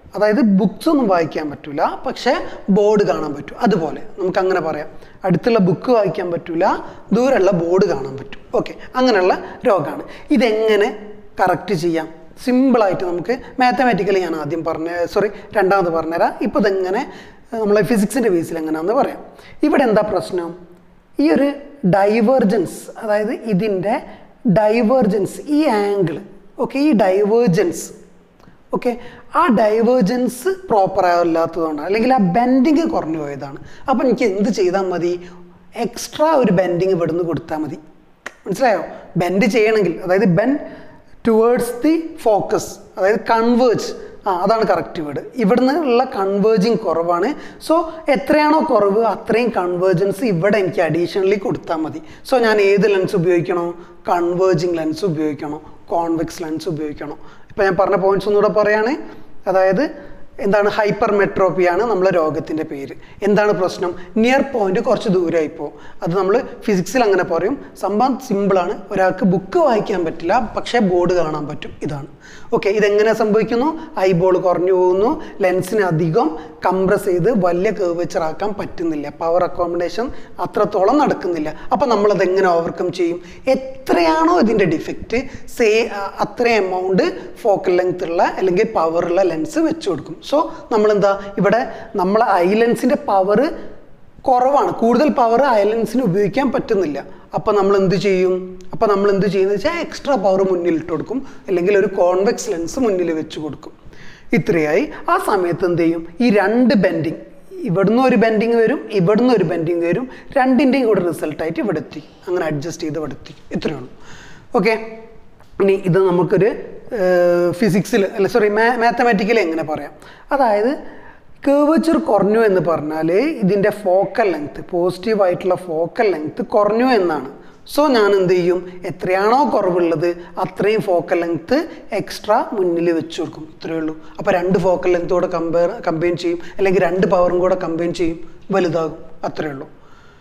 അതായത് ബുക്സ് ഒന്നും വായിക്കാൻ പറ്റില്ല പക്ഷേ ബോർഡ് കാണാൻ പറ്റും അതുപോലെ നമുക്ക് അങ്ങനെ പറയാം അടുത്തുള്ള ബുക്ക് വായിക്കാൻ പറ്റില്ല ദൂരെയുള്ള ബോർഡ് കാണാൻ പറ്റും ഓക്കെ അങ്ങനെയുള്ള രോഗമാണ് ഇതെങ്ങനെ കറക്റ്റ് ചെയ്യാം സിമ്പിളായിട്ട് നമുക്ക് മാത്തമാറ്റിക്കലി ഞാൻ ആദ്യം പറഞ്ഞ സോറി രണ്ടാമത് പറഞ്ഞുതരാം ഇപ്പോൾ ഇതെങ്ങനെ നമ്മളെ ഫിസിക്സിൻ്റെ ബേസിൽ എങ്ങനെയാണെന്ന് പറയാം ഇവിടെ എന്താ പ്രശ്നം ഈ ഒരു ഡൈവേർജൻസ് അതായത് ഇതിൻ്റെ ഡൈവേർജൻസ് ഈ ആംഗിൾ ഓക്കെ ഈ ഡൈവേർജൻസ് ഓക്കെ ആ ഡൈവേർജൻസ് പ്രോപ്പർ അല്ലാത്തതുകൊണ്ടാണ് അല്ലെങ്കിൽ ആ ബെൻഡിങ് കുറഞ്ഞു പോയതാണ് അപ്പോൾ എനിക്ക് എന്ത് ചെയ്താൽ മതി എക്സ്ട്രാ ഒരു ബെൻഡിങ് ഇവിടുന്ന് കൊടുത്താൽ മതി മനസ്സിലായോ ബെൻഡ് ചെയ്യണമെങ്കിൽ അതായത് ബെൻ ടുവേർഡ്സ് ദി ഫോക്കസ് അതായത് കൺവേർജ് ആ അതാണ് കറക്റ്റ് വേർഡ് ഇവിടുന്ന് ഉള്ള കൺവേർജിങ് കുറവാണ് സോ എത്രയാണോ കുറവ് അത്രയും കൺവേർജൻസ് ഇവിടെ എനിക്ക് അഡീഷണലി കൊടുത്താൽ മതി സോ ഞാൻ ഏത് ലെൻസ് ഉപയോഗിക്കണോ കൺവേർജിങ് ലെൻസ് ഉപയോഗിക്കണോ കോൺവെക്സ് ലെൻസ് ഉപയോഗിക്കണോ ഇപ്പോൾ ഞാൻ പറഞ്ഞ പോയിന്റ്സ് ഒന്നുകൂടെ പറയാണ് അതായത് എന്താണ് ഹൈപ്പർ മെട്രോപ്പിയാണ് നമ്മളെ രോഗത്തിൻ്റെ പേര് എന്താണ് പ്രശ്നം നിയർ പോയിന്റ് കുറച്ച് ദൂരമായി പോകും അത് നമ്മൾ ഫിസിക്സിൽ അങ്ങനെ പറയും സംഭവം സിമ്പിളാണ് ഒരാൾക്ക് ബുക്ക് വായിക്കാൻ പറ്റില്ല പക്ഷേ ബോർഡ് കാണാൻ പറ്റും ഇതാണ് ഓക്കെ ഇതെങ്ങനെ സംഭവിക്കുന്നു ഐബോൾ കുറഞ്ഞു പോകുന്നു ലെൻസിന് അധികം കംപ്രസ് ചെയ്ത് വലിയ കേർവേച്ചർ ആക്കാൻ പറ്റുന്നില്ല പവർ അക്കോമഡേഷൻ അത്രത്തോളം നടക്കുന്നില്ല അപ്പോൾ നമ്മളത് എങ്ങനെ ഓവർകം ചെയ്യും എത്രയാണോ ഇതിൻ്റെ ഡിഫക്റ്റ് സേ അത്രയും എമൗണ്ട് ഫോക്കൽ ലെങ്ത് ഉള്ള അല്ലെങ്കിൽ പവറുള്ള ലെൻസ് വെച്ച് കൊടുക്കും സോ നമ്മളെന്താ ഇവിടെ നമ്മളെ ഐ ലെൻസിൻ്റെ പവർ കുറവാണ് കൂടുതൽ പവർ ഐ ലെൻസിന് ഉപയോഗിക്കാൻ പറ്റുന്നില്ല അപ്പോൾ നമ്മൾ എന്ത് ചെയ്യും അപ്പോൾ നമ്മൾ എന്ത് ചെയ്യുന്നത് വെച്ചാൽ എക്സ്ട്രാ പവർ മുന്നിൽ ഇട്ട് കൊടുക്കും അല്ലെങ്കിൽ ഒരു കോൺവെക്സ് ലെൻസ് മുന്നിൽ വെച്ച് കൊടുക്കും ഇത്രയായി ആ സമയത്ത് എന്ത് ചെയ്യും ഈ രണ്ട് ബെൻഡിങ് ഇവിടുന്ന് ഒരു ബെൻഡിങ് വരും ഇവിടുന്ന് ഒരു ബെൻഡിങ് വരും രണ്ടിൻ്റെയും കൂടെ റിസൾട്ടായിട്ട് ഇവിടെ എത്തി അങ്ങനെ അഡ്ജസ്റ്റ് ചെയ്ത് ഇവിടെ എത്തി ഇത്രയേ ഉള്ളൂ ഓക്കെ ഇനി ഇത് നമുക്കൊരു ഫിസിക്സിൽ അല്ല സോറി മാ മാത്തമാറ്റിക്കലി എങ്ങനെ പറയാം അതായത് കേവച്ചർ കുറഞ്ഞു എന്ന് പറഞ്ഞാൽ ഇതിൻ്റെ ഫോക്കൽ ലെങ്ത് പോസിറ്റീവ് ആയിട്ടുള്ള ഫോക്കൽ ലെങ്ത് കുറഞ്ഞു എന്നാണ് സോ ഞാൻ എന്ത് ചെയ്യും എത്രയാണോ കുറവുള്ളത് അത്രയും ഫോക്കൽ ലെങ്ത് എക്സ്ട്രാ മുന്നിൽ വെച്ച് കൊടുക്കും ഇത്രയേ ഉള്ളൂ അപ്പോൾ രണ്ട് ഫോക്കൽ ലെങ്ത്തോടെ കമ്പയർ കമ്പൈൻ ചെയ്യും അല്ലെങ്കിൽ രണ്ട് പവറും കൂടെ കമ്പൈൻ ചെയ്യും വലുതാകും അത്രയേ ഉള്ളൂ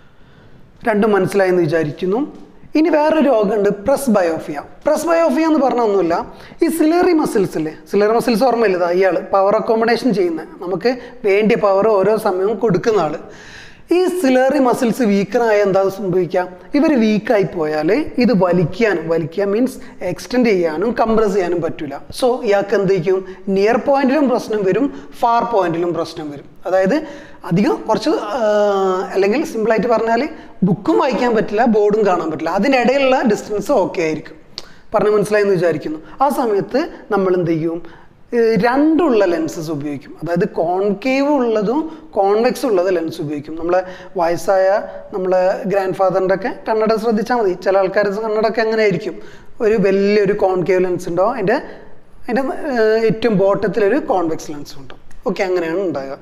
രണ്ടും മനസ്സിലായെന്ന് വിചാരിക്കുന്നു ഇനി വേറൊരു രോഗമുണ്ട് പ്രസ് ബയോഫിയ പ്രസ് ബയോഫിയ എന്ന് പറഞ്ഞ ഒന്നുമില്ല ഈ സിലറി മസിൽസ് ഇല്ലേ സിലറി മസിൽസ് ഓർമ്മയില്ല ഇതാ ഇയാൾ പവർ അക്കോമഡേഷൻ ചെയ്യുന്ന നമുക്ക് വേണ്ടിയ പവർ ഓരോ സമയവും കൊടുക്കുന്ന ആൾ ഈ സിലറി മസിൽസ് വീക്കറായ എന്താ സംഭവിക്കുക ഇവർ വീക്കായി പോയാൽ ഇത് വലിക്കാനും വലിക്കുക മീൻസ് എക്സ്റ്റെൻഡ് ചെയ്യാനും കംപ്രസ് ചെയ്യാനും പറ്റില്ല സോ ഇയാൾക്ക് എന്ത് ചെയ്യും നിയർ പോയിന്റിലും പ്രശ്നം വരും ഫാർ പോയിന്റിലും പ്രശ്നം വരും അതായത് അധികം കുറച്ച് ആ, അല്ലെങ്കിൽ സിമ്പിളായിട്ട് പറഞ്ഞാൽ ബുക്കും വായിക്കാൻ പറ്റില്ല ബോർഡും കാണാൻ പറ്റില്ല അതിനിടയിലുള്ള ഡിസ്റ്റൻസ് ഓക്കെ ആയിരിക്കും പറഞ്ഞ് മനസ്സിലായെന്ന് വിചാരിക്കുന്നു ആ സമയത്ത് നമ്മൾ എന്ത് ചെയ്യും ഏഹ് രണ്ടുള്ള ലെൻസസ് ഉപയോഗിക്കും അതായത് കോൺകേവ് ഉള്ളതും കോൺവെക്സ് ഉള്ളത് ലെൻസ് ഉപയോഗിക്കും നമ്മളെ വയസ്സായ നമ്മളെ ഗ്രാൻഡ് ഫാദറിൻ്റെ ഒക്കെ കണ്ണട ശ്രദ്ധിച്ചാൽ മതി ചില ആൾക്കാർ കണ്ണടൊക്കെ അങ്ങനെ ആയിരിക്കും ഒരു വലിയൊരു കോൺകേവ് ലെൻസ് ഉണ്ടാവും അതിൻ്റെ അതിൻ്റെ ഏഹ് ഏറ്റവും ബോട്ടത്തിലൊരു കോൺവെക്സ് ലെൻസ് ഉണ്ടാവും ഓക്കെ അങ്ങനെയാണ് ഉണ്ടാകുക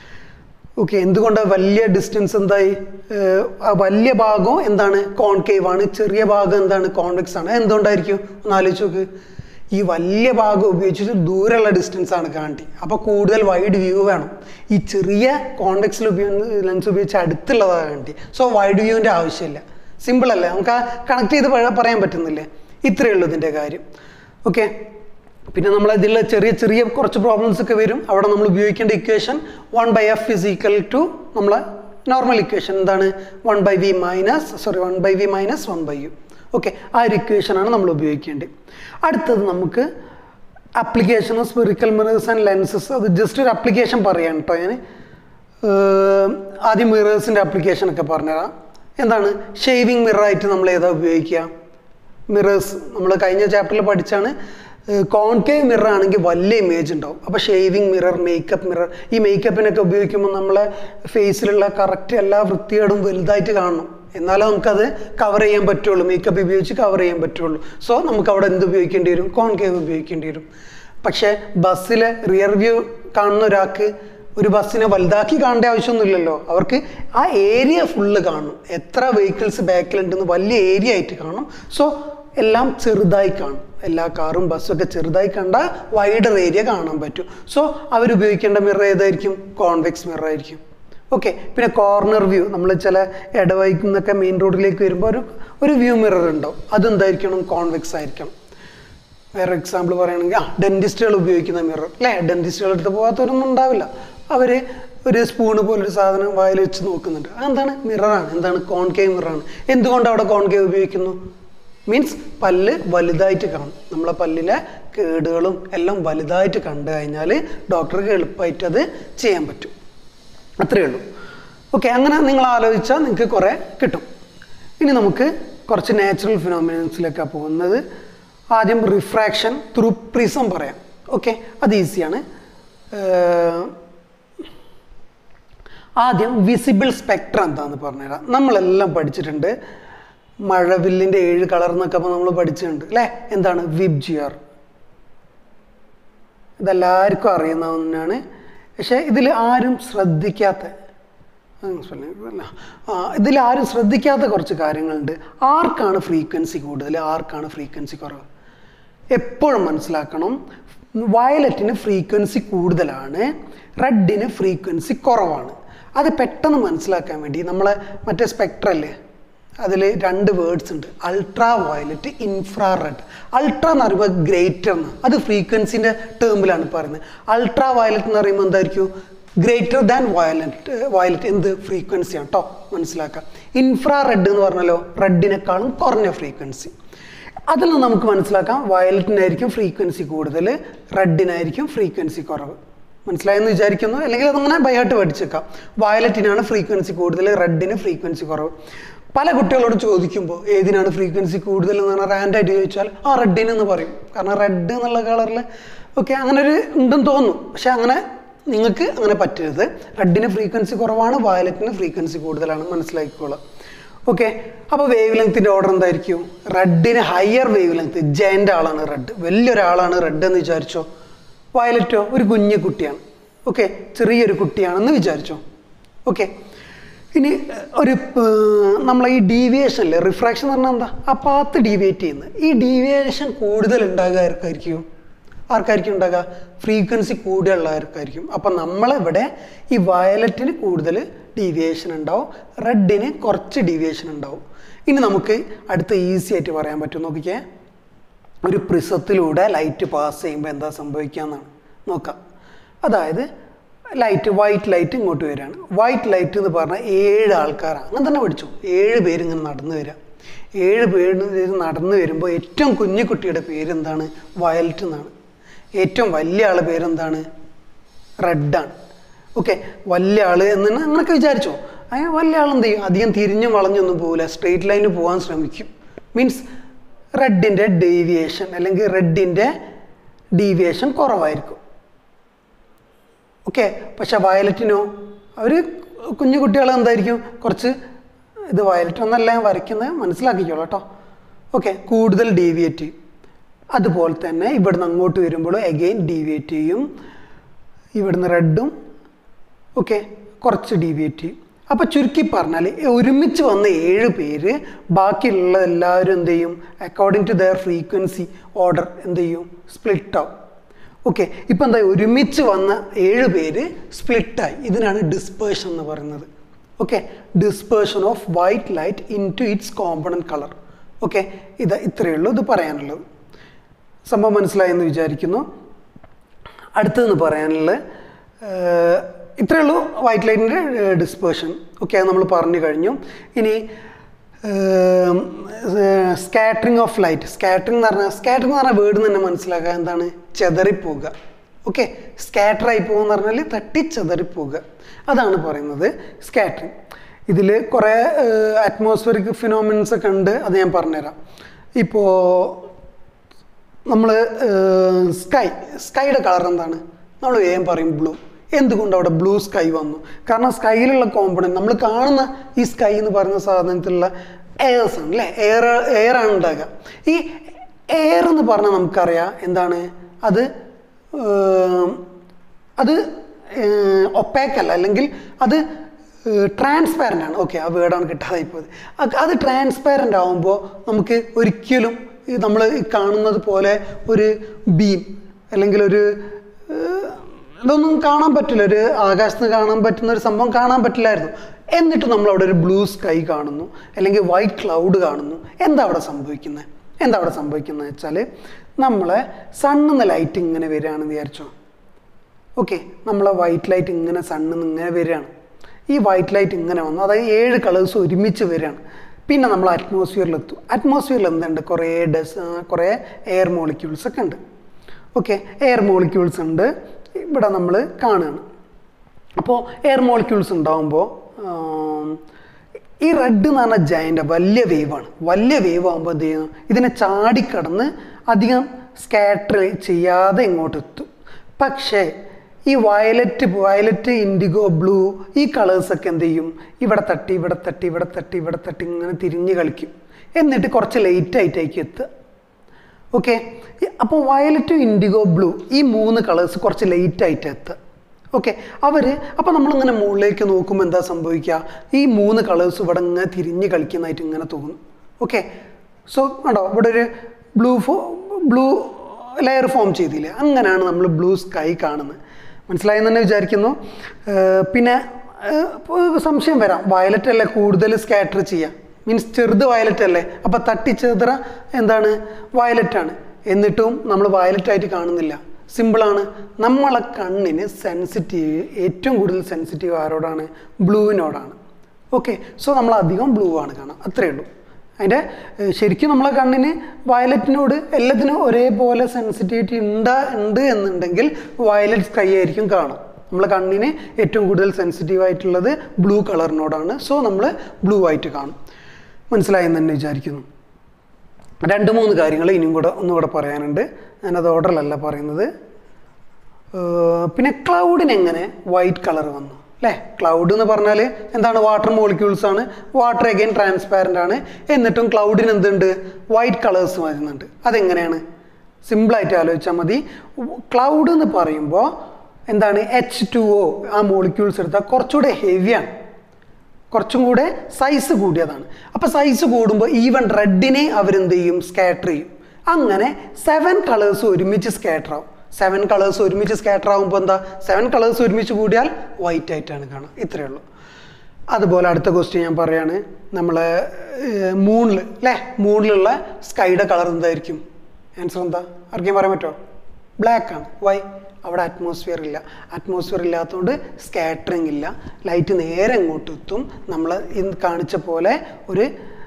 ഓക്കെ എന്തുകൊണ്ടാണ് വലിയ ഡിസ്റ്റൻസ് എന്തായി ഏഹ് ആ വലിയ ഭാഗം എന്താണ് കോൺകേവ് ആണ് ചെറിയ ഭാഗം എന്താണ് കോൺവെക്സ് ആണ് എന്തുകൊണ്ടായിരിക്കും ഒന്ന് ആലോചിച്ച് നോക്ക് ഈ വലിയ ഭാഗം ഉപയോഗിച്ചിട്ട് ദൂരെയുള്ള ഡിസ്റ്റൻസ് ആണ് കാണി അപ്പോൾ കൂടുതൽ വൈഡ് വ്യൂ വേണം ഈ ചെറിയ കോൺവെക്സിൽ ഉപയോഗിച്ച് ലെൻസ് ഉപയോഗിച്ച് അടുത്തുള്ളതാണ് കാണി സോ വൈഡ് വ്യൂവിൻ്റെ ആവശ്യമില്ല സിമ്പിൾ അല്ലേ നമുക്ക് ആ കണക്ട് ചെയ്ത് പ- പറയാൻ പറ്റുന്നില്ലേ ഇത്രയേ ഉള്ളൂ ഇതിൻ്റെ കാര്യം ഓക്കെ പിന്നെ നമ്മൾ ഇതിൽ ചെറിയ ചെറിയ കുറച്ച് പ്രോബ്ലംസ് ഒക്കെ വരും അവിടെ നമ്മൾ ഉപയോഗിക്കേണ്ട equation one by F is equal to നമ്മളെ നോർമൽ ഇക്വേഷൻ എന്താണ് one by V minus sorry one by V minus one by U okay ആ ഒരു ഇക്വേഷനാണ് നമ്മൾ ഉപയോഗിക്കേണ്ടത് അടുത്തത് നമുക്ക് application spherical mirrors and lenses അത് ജസ്റ്റ് ഒരു അപ്ലിക്കേഷൻ പറയാൻ കേട്ടോ ഞാൻ ഏഹ് ആദ്യം മിറേഴ്സിൻ്റെ അപ്ലിക്കേഷൻ ഒക്കെ പറഞ്ഞുതരാം എന്താണ് ഷേവിങ് മിററായിട്ട് നമ്മൾ ഏതാ ഉപയോഗിക്കുക മിറേഴ്സ് നമ്മൾ കഴിഞ്ഞ ചാപ്റ്ററിൽ പഠിച്ചാണ് കോൺകേവ് മിറർ ആണെങ്കിൽ വലിയ ഇമേജ് ഉണ്ടാവും അപ്പോൾ ഷേവിങ് മിറർ മേക്കപ്പ് മിറർ ഈ മേക്കപ്പിനൊക്കെ ഉപയോഗിക്കുമ്പോൾ നമ്മളെ ഫേസിലുള്ള കറക്റ്റ് എല്ലാ വൃത്തികേടും വലുതായിട്ട് കാണണം എന്നാലേ നമുക്കത് കവർ ചെയ്യാൻ പറ്റുള്ളൂ മേക്കപ്പ് ഉപയോഗിച്ച് കവർ ചെയ്യാൻ പറ്റുള്ളൂ സോ നമുക്ക് അവിടെ എന്ത് ഉപയോഗിക്കേണ്ടി വരും കോൺകേവ് ഉപയോഗിക്കേണ്ടി വരും പക്ഷേ ബസ്സിൽ റിയർ വ്യൂ കാണുന്ന ഒരാൾക്ക് ഒരു ബസ്സിനെ വലുതാക്കി കാണേണ്ട ആവശ്യമൊന്നുമില്ലല്ലോ അവർക്ക് ആ ഏരിയ ഫുള്ള് കാണും എത്ര വെഹിക്കിൾസ് ബാക്കിലുണ്ടെന്ന് വലിയ ഏരിയ ആയിട്ട് കാണും സോ എല്ലാം ചെറുതായി കാണും എല്ലാ കാറും ബസ്സും ഒക്കെ ചെറുതായി കണ്ടാൽ വൈഡർ ഏരിയ കാണാൻ പറ്റും സോ അവരുപയോഗിക്കേണ്ട മിറർ ഏതായിരിക്കും കോൺവെക്സ് മിറർ ആയിരിക്കും ഓക്കെ പിന്നെ കോർണർ വ്യൂ നമ്മൾ ചില ഇടവഴിയിൽ നിന്നൊക്കെ മെയിൻ റോഡിലേക്ക് വരുമ്പോൾ ഒരു ഒരു വ്യൂ മിറർ ഉണ്ടാവും അതെന്തായിരിക്കണം കോൺവെക്സ് ആയിരിക്കണം വേറെ എക്സാമ്പിൾ പറയുകയാണെങ്കിൽ ആ ഡെൻറ്റിസ്റ്റുകൾ ഉപയോഗിക്കുന്ന മിറർ അല്ലേ ഡെൻറ്റിസ്റ്റുകൾ അടുത്ത് പോകാത്തവരൊന്നും ഉണ്ടാവില്ല അവർ ഒരു സ്പൂണ് പോലൊരു സാധനം വായിൽ വെച്ച് നോക്കുന്നുണ്ട് അതെന്താണ് മിററാണ് എന്താണ് കോൺകേവ് മിററാണ് എന്തുകൊണ്ട് അവിടെ കോൺകേവ് ഉപയോഗിക്കുന്നു മീൻസ് പല്ല് വലുതായിട്ട് കാണും നമ്മളെ പല്ലിലെ കേടുകളും എല്ലാം വലുതായിട്ട് കണ്ടു കഴിഞ്ഞാൽ ഡോക്ടർക്ക് എളുപ്പമായിട്ട് അത് ചെയ്യാൻ പറ്റും അത്രയേ ഉള്ളൂ ഓക്കെ അങ്ങനെ നിങ്ങൾ ആലോചിച്ചാൽ നിങ്ങൾക്ക് കുറേ കിട്ടും ഇനി നമുക്ക് കുറച്ച് നാച്ചുറൽ ഫിനോമിനൻസിലേക്കാണ് പോകുന്നത് ആദ്യം റിഫ്രാക്ഷൻ ത്രൂ പ്രിസം പറയാം ഓക്കെ അത് ഈസിയാണ് ആദ്യം വിസിബിൾ സ്പെക്ട്രം എന്താണെന്ന് പറഞ്ഞുതരാം നമ്മളെല്ലാം പഠിച്ചിട്ടുണ്ട് മഴവില്ലിൻ്റെ ഏഴ് കളർ എന്നൊക്കെ നമ്മൾ പഠിച്ചിട്ടുണ്ട് അല്ലേ എന്താണ് വിബ്ജിയർ ഇതെല്ലാവർക്കും അറിയുന്ന ഒന്നാണ് പക്ഷേ ഇതിൽ ആരും ശ്രദ്ധിക്കാത്ത ഉം, spelling അല്ല. ആ, ഇതിൽ ആരും ശ്രദ്ധിക്കാത്ത കുറച്ച് കാര്യങ്ങളുണ്ട് ആർക്കാണ് ഫ്രീക്വൻസി കൂടുതൽ ആർക്കാണ് ഫ്രീക്വൻസി കുറവ് എപ്പോഴും മനസ്സിലാക്കണം വയലറ്റിന് ഫ്രീക്വൻസി കൂടുതലാണ് റെഡിന് ഫ്രീക്വൻസി കുറവാണ് അത് പെട്ടെന്ന് മനസ്സിലാക്കാൻ വേണ്ടി നമ്മളെ മറ്റേ സ്പെക്ട്രല്ലേ അതിൽ രണ്ട് വേർഡ്സ് ഉണ്ട് ultraviolet infrared ultra എന്ന് പറയുമ്പോൾ ഗ്രേറ്റർ എന്ന് അത് ഫ്രീക്വൻസിൻ്റെ ടേമിലാണ് പറയുന്നത് അൾട്രാ വയലറ്റ് എന്ന് പറയുമ്പോൾ എന്തായിരിക്കും ഗ്രേറ്റർ ദാൻ വയലറ്റ് വയലറ്റ് എന്ത് ഫ്രീക്വൻസിയാണ് കേട്ടോ മനസ്സിലാക്കാം ഇൻഫ്രാ റെഡ് എന്ന് പറഞ്ഞാലോ റെഡിനേക്കാളും കുറഞ്ഞ ഫ്രീക്വൻസി അതിൽ നിന്ന് നമുക്ക് മനസ്സിലാക്കാം വയലറ്റിനായിരിക്കും ഫ്രീക്വൻസി കൂടുതൽ റെഡിനായിരിക്കും ഫ്രീക്വൻസി കുറവ് മനസ്സിലായെന്ന് വിചാരിക്കുന്നു അല്ലെങ്കിൽ അതങ്ങനെ ബൈഹാട്ട് പഠിച്ചേക്കാം വയലറ്റിനാണ് ഫ്രീക്വൻസി കൂടുതൽ റെഡിന് ഫ്രീക്വൻസി കുറവ് പല കുട്ടികളോട് ചോദിക്കുമ്പോൾ ഏതിനാണ് ഫ്രീക്വൻസി കൂടുതൽ എന്ന് പറഞ്ഞാൽ റാൻഡായിട്ട് ചോദിച്ചാൽ ആ റെഡിന് എന്ന് പറയും കാരണം റെഡ് എന്നുള്ള കളറിൽ ഓക്കെ അങ്ങനെ ഒരു ഉണ്ടെന്ന് തോന്നുന്നു പക്ഷെ അങ്ങനെ നിങ്ങൾക്ക് അങ്ങനെ പറ്റരുത് റെഡിന് ഫ്രീക്വൻസി കുറവാണ് വയലറ്റിന് ഫ്രീക്വൻസി കൂടുതലാണ് മനസ്സിലാക്കിക്കോളുക ഓക്കെ അപ്പോൾ വേവ് ലെങ്ത്തിൻ്റെ ഓർഡർ എന്തായിരിക്കും റെഡിന് ഹയർ വേവ് ലെങ്ത് ജയൻ്റെ ആളാണ് റെഡ് വലിയൊരാളാണ് റെഡ് എന്ന് വിചാരിച്ചോ വയലറ്റോ ഒരു കുഞ്ഞു കുട്ടിയാണ് ഓക്കെ ചെറിയൊരു കുട്ടിയാണെന്ന് വിചാരിച്ചോ ഓക്കെ ഇനി ഏർ, ഒരു ഏർ, നമ്മളെ ഈ ഡീവിയേഷനിൽ റിഫ്രാക്ഷൻ എന്ന് പറഞ്ഞാൽ എന്താ ആ പാത്ത് ഡീവിയേറ്റ് ചെയ്യുന്നത് ഈ ഡീവിയേഷൻ കൂടുതൽ ഉണ്ടാകുക ആർക്കായിരിക്കും ആർക്കായിരിക്കും ഉണ്ടാകുക ഫ്രീക്വൻസി കൂടുതലുള്ളവർക്കായിരിക്കും അപ്പം നമ്മളിവിടെ ഈ വയലറ്റിന് കൂടുതൽ ഡീവിയേഷൻ ഉണ്ടാവും റെഡിന് കുറച്ച് ഡീവിയേഷൻ ഉണ്ടാവും ഇനി നമുക്ക് അടുത്ത ഈസി ആയിട്ട് പറയാൻ പറ്റും നോക്കിക്കേ ഒരു പ്രിസത്തിലൂടെ ലൈറ്റ് പാസ് ചെയ്യുമ്പോൾ എന്താ സംഭവിക്കുക എന്നാണ് നോക്കാം അതായത് ലൈറ്റ് വൈറ്റ് ലൈറ്റ് ഇങ്ങോട്ട് വരികയാണ് വൈറ്റ് ലൈറ്റ് എന്ന് പറഞ്ഞാൽ ഏഴ് ആൾക്കാരാണ് അങ്ങനെ തന്നെ പഠിച്ചു ഏഴ് പേര് ഇങ്ങനെ നടന്നു വരിക ഏഴ് പേര് നടന്നു വരുമ്പോൾ ഏറ്റവും കുഞ്ഞു കുട്ടിയുടെ പേര് എന്താണ് വയലറ്റ് എന്നാണ് ഏറ്റവും വലിയ ആളുടെ പേരെന്താണ് റെഡാണ് ഓക്കെ വലിയ ആൾ എന്ന് തന്നെ അങ്ങനെയൊക്കെ വിചാരിച്ചോ അയ്യ വലിയ ആൾ എന്ത് ചെയ്യും അധികം തിരിഞ്ഞും വളഞ്ഞൊന്നും പോകില്ല സ്ട്രെയിറ്റ് ലൈനിൽ പോകാൻ ശ്രമിക്കും മീൻസ് റെഡിൻ്റെ ഡീവിയേഷൻ അല്ലെങ്കിൽ റെഡിൻ്റെ ഡീവിയേഷൻ കുറവായിരിക്കും ഓക്കെ പക്ഷെ വയലറ്റിനോ അവർ കുഞ്ഞു കുട്ടികൾ എന്തായിരിക്കും കുറച്ച് ഇത് വയലറ്റ് ഒന്നല്ല ഞാൻ വരയ്ക്കുന്നത് മനസ്സിലാക്കിക്കോളൂ കേട്ടോ ഓക്കെ കൂടുതൽ ഡീവിയേറ്റ് ചെയ്യും അതുപോലെ തന്നെ ഇവിടുന്ന് അങ്ങോട്ട് വരുമ്പോൾ എഗെയിൻ ഡീവിയേറ്റ് ചെയ്യും ഇവിടുന്ന് റെഡും ഓക്കെ കുറച്ച് ഡീവിയേറ്റ് ചെയ്യും അപ്പോൾ ചുരുക്കി പറഞ്ഞാൽ ഒരുമിച്ച് വന്ന ഏഴ് പേര് ബാക്കിയുള്ള എല്ലാവരും എന്ത് ചെയ്യും according to their frequency order എന്ത് ചെയ്യും സ്പ്ലിറ്റ് ആവും ഓക്കെ ഇപ്പം എന്താ ഒരുമിച്ച് വന്ന ഏഴ് പേര് സ്പ്ലിറ്റായി ഇതിനാണ് ഡിസ്പേർഷൻ എന്ന് പറയുന്നത് okay dispersion of white light into its component colour okay ഇത് ഇത്രയേ ഉള്ളൂ ഇത് പറയാനുള്ളത് സംഭവം മനസ്സിലായെന്ന് വിചാരിക്കുന്നു അടുത്തതെന്ന് പറയാനുള്ളത് ഏഹ്, ഇത്രയേ ഉള്ളൂ വൈറ്റ് ലൈറ്റിൻ്റെ ഡിസ്പേർഷൻ ഓക്കെ അത് നമ്മൾ പറഞ്ഞു കഴിഞ്ഞു ഇനി സ്കാറ്ററിങ് ഓഫ് ലൈറ്റ് സ്കാറ്ററിങ് എന്ന് പറഞ്ഞാൽ സ്കാറ്ററിങ് എന്ന് പറഞ്ഞാൽ വേർഡ് തന്നെ മനസ്സിലാക്കുക എന്താണ് ചെതറിപ്പോവുക ഓക്കെ സ്കാറ്ററായി പോകുക എന്ന് പറഞ്ഞാൽ തട്ടി ചെതറിപ്പോവുക അതാണ് പറയുന്നത് സ്കാറ്ററിങ് ഇതിൽ കുറേ അറ്റ്മോസ്ഫിയറിക് ഫിനോമിനൻസ് ഒക്കെ ഉണ്ട് അത് ഞാൻ പറഞ്ഞുതരാം ഇപ്പോൾ നമ്മൾ സ്കൈ സ്കൈയുടെ കളർ എന്താണ് നമ്മൾ വേഗം പറയും ബ്ലൂ എന്തുകൊണ്ട് അവിടെ ബ്ലൂ സ്കൈ വന്നു കാരണം സ്കൈയിലുള്ള കോമ്പണൻറ്റ് നമ്മൾ കാണുന്ന ഈ സ്കൈ എന്ന് പറയുന്ന സാധനത്തിലുള്ള എയർസ് ആണ് അല്ലേ എയർ എയർ ആണ് ഉണ്ടാകുക ഈ എയർ എന്ന് പറഞ്ഞാൽ നമുക്കറിയാം എന്താണ് അത് ഏം, അത് ഒപ്പാക്ക് അല്ല അല്ലെങ്കിൽ അത് ട്രാൻസ്പാരൻ്റ് ആണ് ഓക്കെ ആ വേർഡാണ് കിട്ടാതായിപ്പോയത് അത് അത് ട്രാൻസ്പാരൻ്റ് ആകുമ്പോൾ നമുക്ക് ഒരിക്കലും നമ്മൾ കാണുന്നത് പോലെ ഒരു ബീം അല്ലെങ്കിൽ ഒരു ഏഹ്, ഇതൊന്നും കാണാൻ പറ്റില്ല ഒരു ആകാശത്ത് കാണാൻ പറ്റുന്ന ഒരു സംഭവം കാണാൻ പറ്റില്ലായിരുന്നു എന്നിട്ട് നമ്മൾ അവിടെ ഒരു ബ്ലൂ സ്കൈ കാണുന്നു അല്ലെങ്കിൽ വൈറ്റ് ക്ലൗഡ് കാണുന്നു എന്താ അവിടെ സംഭവിക്കുന്നത് എന്താ അവിടെ സംഭവിക്കുന്നത് വെച്ചാൽ നമ്മളെ സണ്ണിൽ നിന്ന് ലൈറ്റ് ഇങ്ങനെ വരികയാണെന്ന് വിചാരിച്ചോ ഓക്കെ നമ്മളെ വൈറ്റ് ലൈറ്റ് ഇങ്ങനെ സണ്ണിൽ നിന്ന് ഇങ്ങനെ വരികയാണ് ഈ വൈറ്റ് ലൈറ്റ് ഇങ്ങനെ വന്നു അതായത് ഏഴ് കളേഴ്സ് ഒരുമിച്ച് വരികയാണ് പിന്നെ നമ്മൾ അറ്റ്മോസ്ഫിയറിലെത്തും അറ്റ്മോസ്ഫിയറിൽ എന്തുണ്ട് കുറേ ഡസ് കുറേ എയർ മോളിക്യൂൾസ് ഒക്കെ ഉണ്ട് ഓക്കെ എയർ മോളിക്യൂൾസ് ഉണ്ട് ഇവിടെ നമ്മൾ കാണുകയാണ് അപ്പോൾ എയർ മോളിക്യൂൾസ് ഉണ്ടാകുമ്പോൾ ഈ റെഡ് എന്ന് പറഞ്ഞ ജയൻ്റ് വലിയ വേവാണ് വലിയ വേവ് ആകുമ്പോൾ എന്ത് ചെയ്യുന്നു ഇതിനെ ചാടിക്കടന്ന് അധികം സ്കാറ്റർ ചെയ്യാതെ ഇങ്ങോട്ട് എത്തും പക്ഷേ ഈ വയലറ്റ് വയലറ്റ് ഇൻഡിഗോ ബ്ലൂ ഈ കളേഴ്സൊക്കെ എന്ത് ചെയ്യും ഇവിടെ തട്ടി ഇവിടെ തട്ടി ഇവിടെ തട്ടി ഇവിടെ തട്ടി ഇങ്ങനെ തിരിഞ്ഞ് കളിക്കും എന്നിട്ട് കുറച്ച് ലേറ്റ് ആയിട്ടായിരിക്കും എത്തുക ഓക്കെ അപ്പോൾ വയലറ്റും ഇൻഡിഗോ ബ്ലൂ ഈ മൂന്ന് കളേഴ്സ് കുറച്ച് ലേറ്റ് ആയിട്ട് എത്തുക ഓക്കെ അവർ അപ്പോൾ നമ്മളിങ്ങനെ മുകളിലേക്ക് നോക്കുമ്പോൾ എന്താ സംഭവിക്കുക ഈ മൂന്ന് കളേഴ്സ് ഇവിടെ ഇങ്ങനെ തിരിഞ്ഞ് കളിക്കുന്നതായിട്ട് ഇങ്ങനെ തോന്നും ഓക്കെ സോ കണ്ടോ ഇവിടെ ഒരു ബ്ലൂ ഫോ ബ്ലൂ ലെയർ ഫോം ചെയ്തില്ലേ അങ്ങനെയാണ് നമ്മൾ ബ്ലൂ സ്കൈ കാണുന്നത് മനസ്സിലായെന്ന് തന്നെ വിചാരിക്കുന്നു ഏർ പിന്നെ ഏർ ഇപ്പോൾ സംശയം വരാം വയലറ്റ് അല്ലേ കൂടുതൽ സ്കാറ്റർ ചെയ്യുക മീൻസ് ചെറുത് വയലറ്റ് അല്ലേ അപ്പോൾ തട്ടിച്ചെറുതറ എന്താണ് വയലറ്റ് ആണ് എന്നിട്ടും നമ്മൾ വയലറ്റ് ആയിട്ട് കാണുന്നില്ല സിമ്പിളാണ് നമ്മളെ കണ്ണിന് സെൻസിറ്റീവ് ഏറ്റവും കൂടുതൽ സെൻസിറ്റീവ് ആരോടാണ് ബ്ലൂവിനോടാണ് ഓക്കെ സോ നമ്മൾ അധികം ബ്ലൂ ആണ് കാണാം അത്രയേ ഉള്ളൂ അതിൻ്റെ ഏഹ്, ശരിക്കും നമ്മളെ കണ്ണിന് വയലറ്റിനോട് എല്ലാത്തിനും ഒരേപോലെ സെൻസിറ്റിവിറ്റി ഉണ്ട് ഉണ്ട് എന്നുണ്ടെങ്കിൽ വയലറ്റ് സ്കൈ ആയിരിക്കും കാണാം നമ്മളെ കണ്ണിന് ഏറ്റവും കൂടുതൽ സെൻസിറ്റീവ് ആയിട്ടുള്ളത് ബ്ലൂ കളറിനോടാണ് സോ നമ്മൾ ബ്ലൂ ആയിട്ട് കാണും മനസ്സിലായെന്ന് തന്നെ വിചാരിക്കുന്നു രണ്ട് മൂന്ന് കാര്യങ്ങൾ ഇനിയും കൂടെ ഒന്നുകൂടെ പറയാനുണ്ട് ഞാനത് ഓർഡറിലല്ല പറയുന്നത് ഏർ പിന്നെ ക്ലൗഡിന് എങ്ങനെ വൈറ്റ് കളർ വന്നു അല്ലേ ക്ലൗഡ് എന്ന് പറഞ്ഞാൽ എന്താണ് വാട്ടർ മോളിക്യൂൾസ് ആണ് വാട്ടർ അഗൈൻ ട്രാൻസ്പാരൻ്റ് ആണ് എന്നിട്ടും ക്ലൗഡിന് എന്തുണ്ട് വൈറ്റ് കളേഴ്സ് വരുന്നുണ്ട് അതെങ്ങനെയാണ് സിമ്പിളായിട്ട് ആലോചിച്ചാൽ മതി ക്ലൗഡ് എന്ന് പറയുമ്പോൾ എന്താണ് എച്ച് ടു ഒ ആ മോളിക്യൂൾസ് എടുത്താൽ കുറച്ചുകൂടെ ഹെവിയാണ് കുറച്ചും കൂടെ സൈസ് കൂടിയതാണ് അപ്പോൾ സൈസ് കൂടുമ്പോൾ ഈവൻ റെഡിനെ അവരെന്ത് ചെയ്യും സ്കാറ്റർ ചെയ്യും അങ്ങനെ സെവൻ കളേഴ്സ് ഒരുമിച്ച് സ്കാറ്റർ ആവും സെവൻ കളേഴ്സ് ഒരുമിച്ച് സ്കാറ്റർ ആകുമ്പോൾ എന്താ സെവൻ കളേഴ്സ് ഒരുമിച്ച് കൂടിയാൽ വൈറ്റ് ആയിട്ടാണ് കാണുക ഇത്രയേ ഉള്ളൂ അതുപോലെ അടുത്ത ക്വസ്റ്റ്യൻ ഞാൻ പറയാണ് നമ്മൾ മൂണിൽ അല്ലേ മൂണിലുള്ള സ്കൈയുടെ കളർ എന്തായിരിക്കും ആൻസർ എന്താ ആർക്കെങ്കിലും പറയാൻ പറ്റുമോ ബ്ലാക്ക് ആണ് വൈ അവിടെ അറ്റ്മോസ്ഫിയർ ഇല്ല അറ്റ്മോസ്ഫിയർ ഇല്ലാത്തതുകൊണ്ട് സ്കാറ്ററിങ് ഇല്ല ലൈറ്റ് നേരെ ഇങ്ങോട്ട് എത്തും നമ്മൾ ഇന്ന് കാണിച്ച പോലെ ഒരു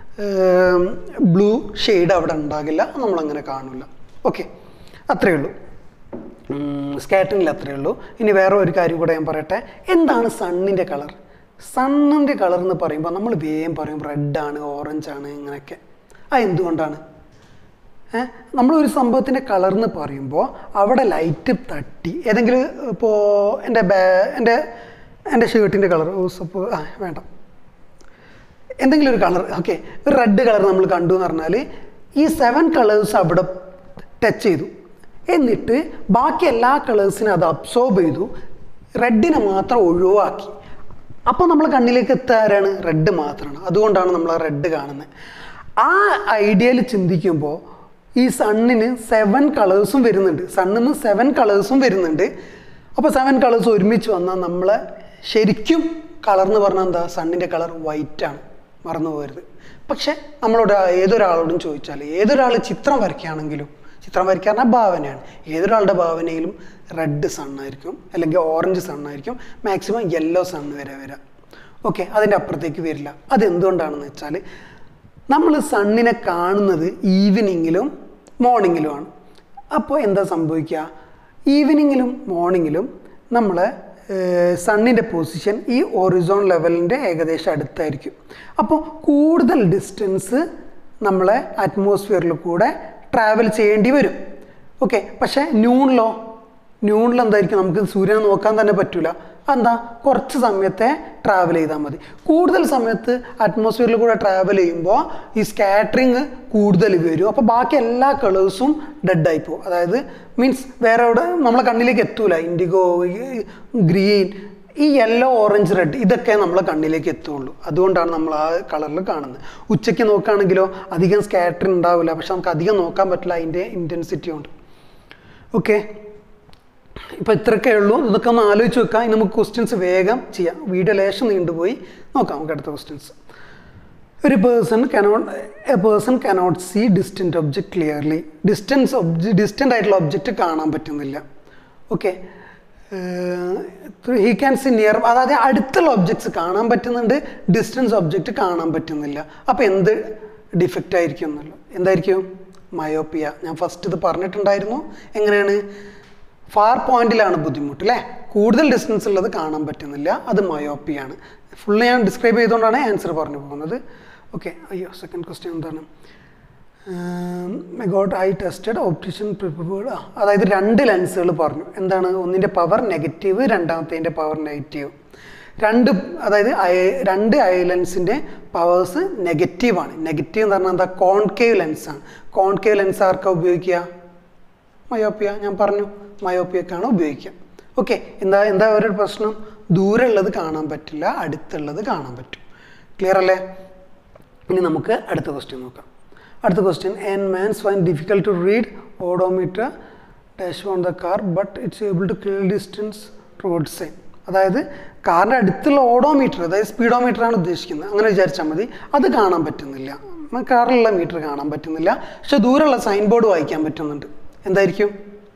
ബ്ലൂ ഷെയ്ഡ് അവിടെ ഉണ്ടാകില്ല നമ്മളങ്ങനെ കാണില്ല ഓക്കെ അത്രയേ ഉള്ളൂ സ്കാറ്ററിങ്ങിൽ അത്രയേ ഉള്ളൂ ഇനി വേറെ ഒരു കാര്യം കൂടെ ഞാൻ പറയട്ടെ എന്താണ് സണ്ണിൻ്റെ കളർ സണ്ണിൻ്റെ കളർ എന്ന് പറയുമ്പോൾ നമ്മൾ വേഗം പറയും റെഡാണ് ഓറഞ്ച് ആണ് ഇങ്ങനെയൊക്കെ അത് എന്തുകൊണ്ടാണ് ഏ? നമ്മളൊരു സംഭവത്തിൻ്റെ കളർ എന്ന് പറയുമ്പോൾ അവിടെ ലൈറ്റ് തട്ടി ഏതെങ്കിലും ഇപ്പോൾ എൻ്റെ ബാ എൻ്റെ എൻ്റെ ഷർട്ടിൻ്റെ കളർ സപ്പോ ആ വേണ്ട എന്തെങ്കിലും ഒരു കളർ ഓക്കെ ഒരു റെഡ് കളർ നമ്മൾ കണ്ടു എന്ന് പറഞ്ഞാൽ ഈ സെവൻ കളേഴ്സ് അവിടെ ടച്ച് ചെയ്തു എന്നിട്ട് ബാക്കി എല്ലാ കളേഴ്സിനും അത് അബ്സോർബ് ചെയ്തു റെഡിനെ മാത്രം ഒഴിവാക്കി അപ്പോൾ നമ്മൾ കണ്ണിലേക്ക് എത്താരാണ് റെഡ് മാത്രമാണ് അതുകൊണ്ടാണ് നമ്മൾ ആ റെഡ് കാണുന്നത് ആ ഐഡിയയിൽ ചിന്തിക്കുമ്പോൾ ഈ സണ്ണിന് സെവൻ കളേഴ്സും വരുന്നുണ്ട് സണ്ണിൽ നിന്ന് സെവൻ കളേഴ്സും വരുന്നുണ്ട് അപ്പോൾ സെവൻ കളേഴ്സ് ഒരുമിച്ച് വന്നാൽ നമ്മളെ ശരിക്കും കളർ എന്ന് പറഞ്ഞാൽ എന്താ സണ്ണിൻ്റെ കളർ വൈറ്റ് ആണ് മറന്നു പോകരുത് പക്ഷേ നമ്മളോട് ഏതൊരാളോടും ചോദിച്ചാൽ ഏതൊരാൾ ചിത്രം വരയ്ക്കുകയാണെങ്കിലും ചിത്രം വരയ്ക്കാറിന ഭാവനയാണ് ഏതൊരാളുടെ ഭാവനയിലും റെഡ് സണ്ണായിരിക്കും അല്ലെങ്കിൽ ഓറഞ്ച് സണ്ണായിരിക്കും മാക്സിമം യെല്ലോ സണ്ണ് വരെ വരാം ഓക്കെ അതിൻ്റെ അപ്പുറത്തേക്ക് വരില്ല അതെന്തുകൊണ്ടാണെന്ന് വെച്ചാൽ നമ്മൾ സണ്ണിനെ കാണുന്നത് ഈവനിങ്ങിലും മോർണിംഗിലുമാണ് അപ്പോൾ എന്താ സംഭവിക്കുക ഈവനിങ്ങിലും മോർണിംഗിലും നമ്മൾ സണ്ണിൻ്റെ പൊസിഷൻ ഈ ഒറിസോൺ ലെവലിൻ്റെ ഏകദേശം അടുത്തായിരിക്കും അപ്പോൾ കൂടുതൽ ഡിസ്റ്റൻസ് നമ്മളെ അറ്റ്മോസ്ഫിയറിൽ കൂടെ ട്രാവൽ ചെയ്യേണ്ടി വരും ഓക്കെ പക്ഷേ ന്യൂണിലോ ന്യൂണിൽ എന്തായിരിക്കും നമുക്ക് സൂര്യനെ നോക്കാൻ തന്നെ പറ്റില്ല എന്താ കുറച്ച് സമയത്തെ ട്രാവൽ ചെയ്താൽ മതി കൂടുതൽ സമയത്ത് അറ്റ്മോസ്ഫിയറിൽ കൂടെ ട്രാവൽ ചെയ്യുമ്പോൾ ഈ സ്കാറ്ററിങ് കൂടുതൽ വരും അപ്പോൾ ബാക്കി എല്ലാ കളേഴ്സും ഡെഡായി പോകും അതായത് മീൻസ് വേറെ എവിടെ നമ്മളെ കണ്ണിലേക്ക് എത്തൂല ഇൻഡിഗോ ഗ്രീൻ ഈ യെല്ലോ ഓറഞ്ച് റെഡ് ഇതൊക്കെ നമ്മളെ കണ്ണിലേക്ക് എത്തുള്ളൂ അതുകൊണ്ടാണ് നമ്മൾ ആ കളറിൽ കാണുന്നത് ഉച്ചയ്ക്ക് നോക്കുകയാണെങ്കിലോ അധികം സ്കാറ്ററിങ് ഉണ്ടാവില്ല പക്ഷെ നമുക്ക് അധികം നോക്കാൻ പറ്റില്ല അതിൻ്റെ ഇൻറ്റൻസിറ്റി കൊണ്ട് ഓക്കെ ഇപ്പോൾ ഇത്രയൊക്കെ ഉള്ളൂ ഇതൊക്കെ ഒന്ന് ആലോചിച്ച് വെക്കാം ഇനി നമുക്ക് ക്വസ്റ്റ്യൻസ് വേഗം ചെയ്യാം വീഡിയോ ലേശം നീണ്ടുപോയി നോക്കാം നമുക്ക് അടുത്ത ക്വസ്റ്റ്യൻസ് ഒരു person cannot a person cannot see distant object clearly distance ഒബ്ജ ഡിസ്റ്റൻ്റ് ആയിട്ടുള്ള ഒബ്ജക്റ്റ് കാണാൻ പറ്റുന്നില്ല okay he can see near അതായത് അടുത്തുള്ള ഒബ്ജക്ട്സ് കാണാൻ പറ്റുന്നുണ്ട് ഡിസ്റ്റൻസ് ഒബ്ജക്റ്റ് കാണാൻ പറ്റുന്നില്ല അപ്പോൾ എന്ത് ഡിഫക്റ്റ് ആയിരിക്കും എന്നല്ലോ എന്തായിരിക്കും മയോപ്പിയ ഞാൻ ഫസ്റ്റ് ഇത് പറഞ്ഞിട്ടുണ്ടായിരുന്നു എങ്ങനെയാണ് ഫാർ പോയിന്റിലാണ് ബുദ്ധിമുട്ട് അല്ലേ കൂടുതൽ ഡിസ്റ്റൻസ് ഉള്ളത് കാണാൻ പറ്റുന്നില്ല അത് മയോപ്പിയാണ് ഫുള്ള് ഞാൻ ഡിസ്ക്രൈബ് ചെയ്തുകൊണ്ടാണ് ആൻസർ പറഞ്ഞു പോകുന്നത് ഓക്കെ അയ്യോ സെക്കൻഡ് ക്വസ്റ്റ്യൻ എന്താണ് got eye tested optician prepared അതായത് രണ്ട് ലെൻസുകൾ പറഞ്ഞു എന്താണ് ഒന്നിൻ്റെ പവർ നെഗറ്റീവ് രണ്ടാമത്തേൻ്റെ പവർ നെഗറ്റീവ് രണ്ട് അതായത് ഐ- രണ്ട് ഐ ലെൻസിൻ്റെ പവേഴ്സ് നെഗറ്റീവാണ് നെഗറ്റീവ് എന്ന് പറഞ്ഞാൽ എന്താ കോൺകേവ് ലെൻസാണ് കോൺകേവ് ലെൻസ് ആർക്കാ ഉപയോഗിക്കുക മയോപ്പിയ ഞാൻ പറഞ്ഞു മയോപ്പിയക്കാണ് ഉപയോഗിക്കുക ഓക്കെ എന്താ എന്താ ഒരു പ്രശ്നം ദൂരമുള്ളത് കാണാൻ പറ്റില്ല അടുത്തുള്ളത് കാണാൻ പറ്റും ക്ലിയർ അല്ലേ ഇനി നമുക്ക് അടുത്ത ക്വസ്റ്റ്യൻ നോക്കാം അടുത്ത question an man's fine difficult to read odometer dash on the car but it's able to clear distance road sign അതായത് കാറിൻ്റെ അടുത്തുള്ള ഓഡോമീറ്റർ അതായത് സ്പീഡോമീറ്റർ ആണ് ഉദ്ദേശിക്കുന്നത് അങ്ങനെ വിചാരിച്ചാൽ മതി അത് കാണാൻ പറ്റുന്നില്ല ഉം, കാറിലുള്ള മീറ്റർ കാണാൻ പറ്റുന്നില്ല പക്ഷെ ദൂരമുള്ള സൈൻ ബോർഡ് വായിക്കാൻ പറ്റുന്നുണ്ട് എന്തായിരിക്കും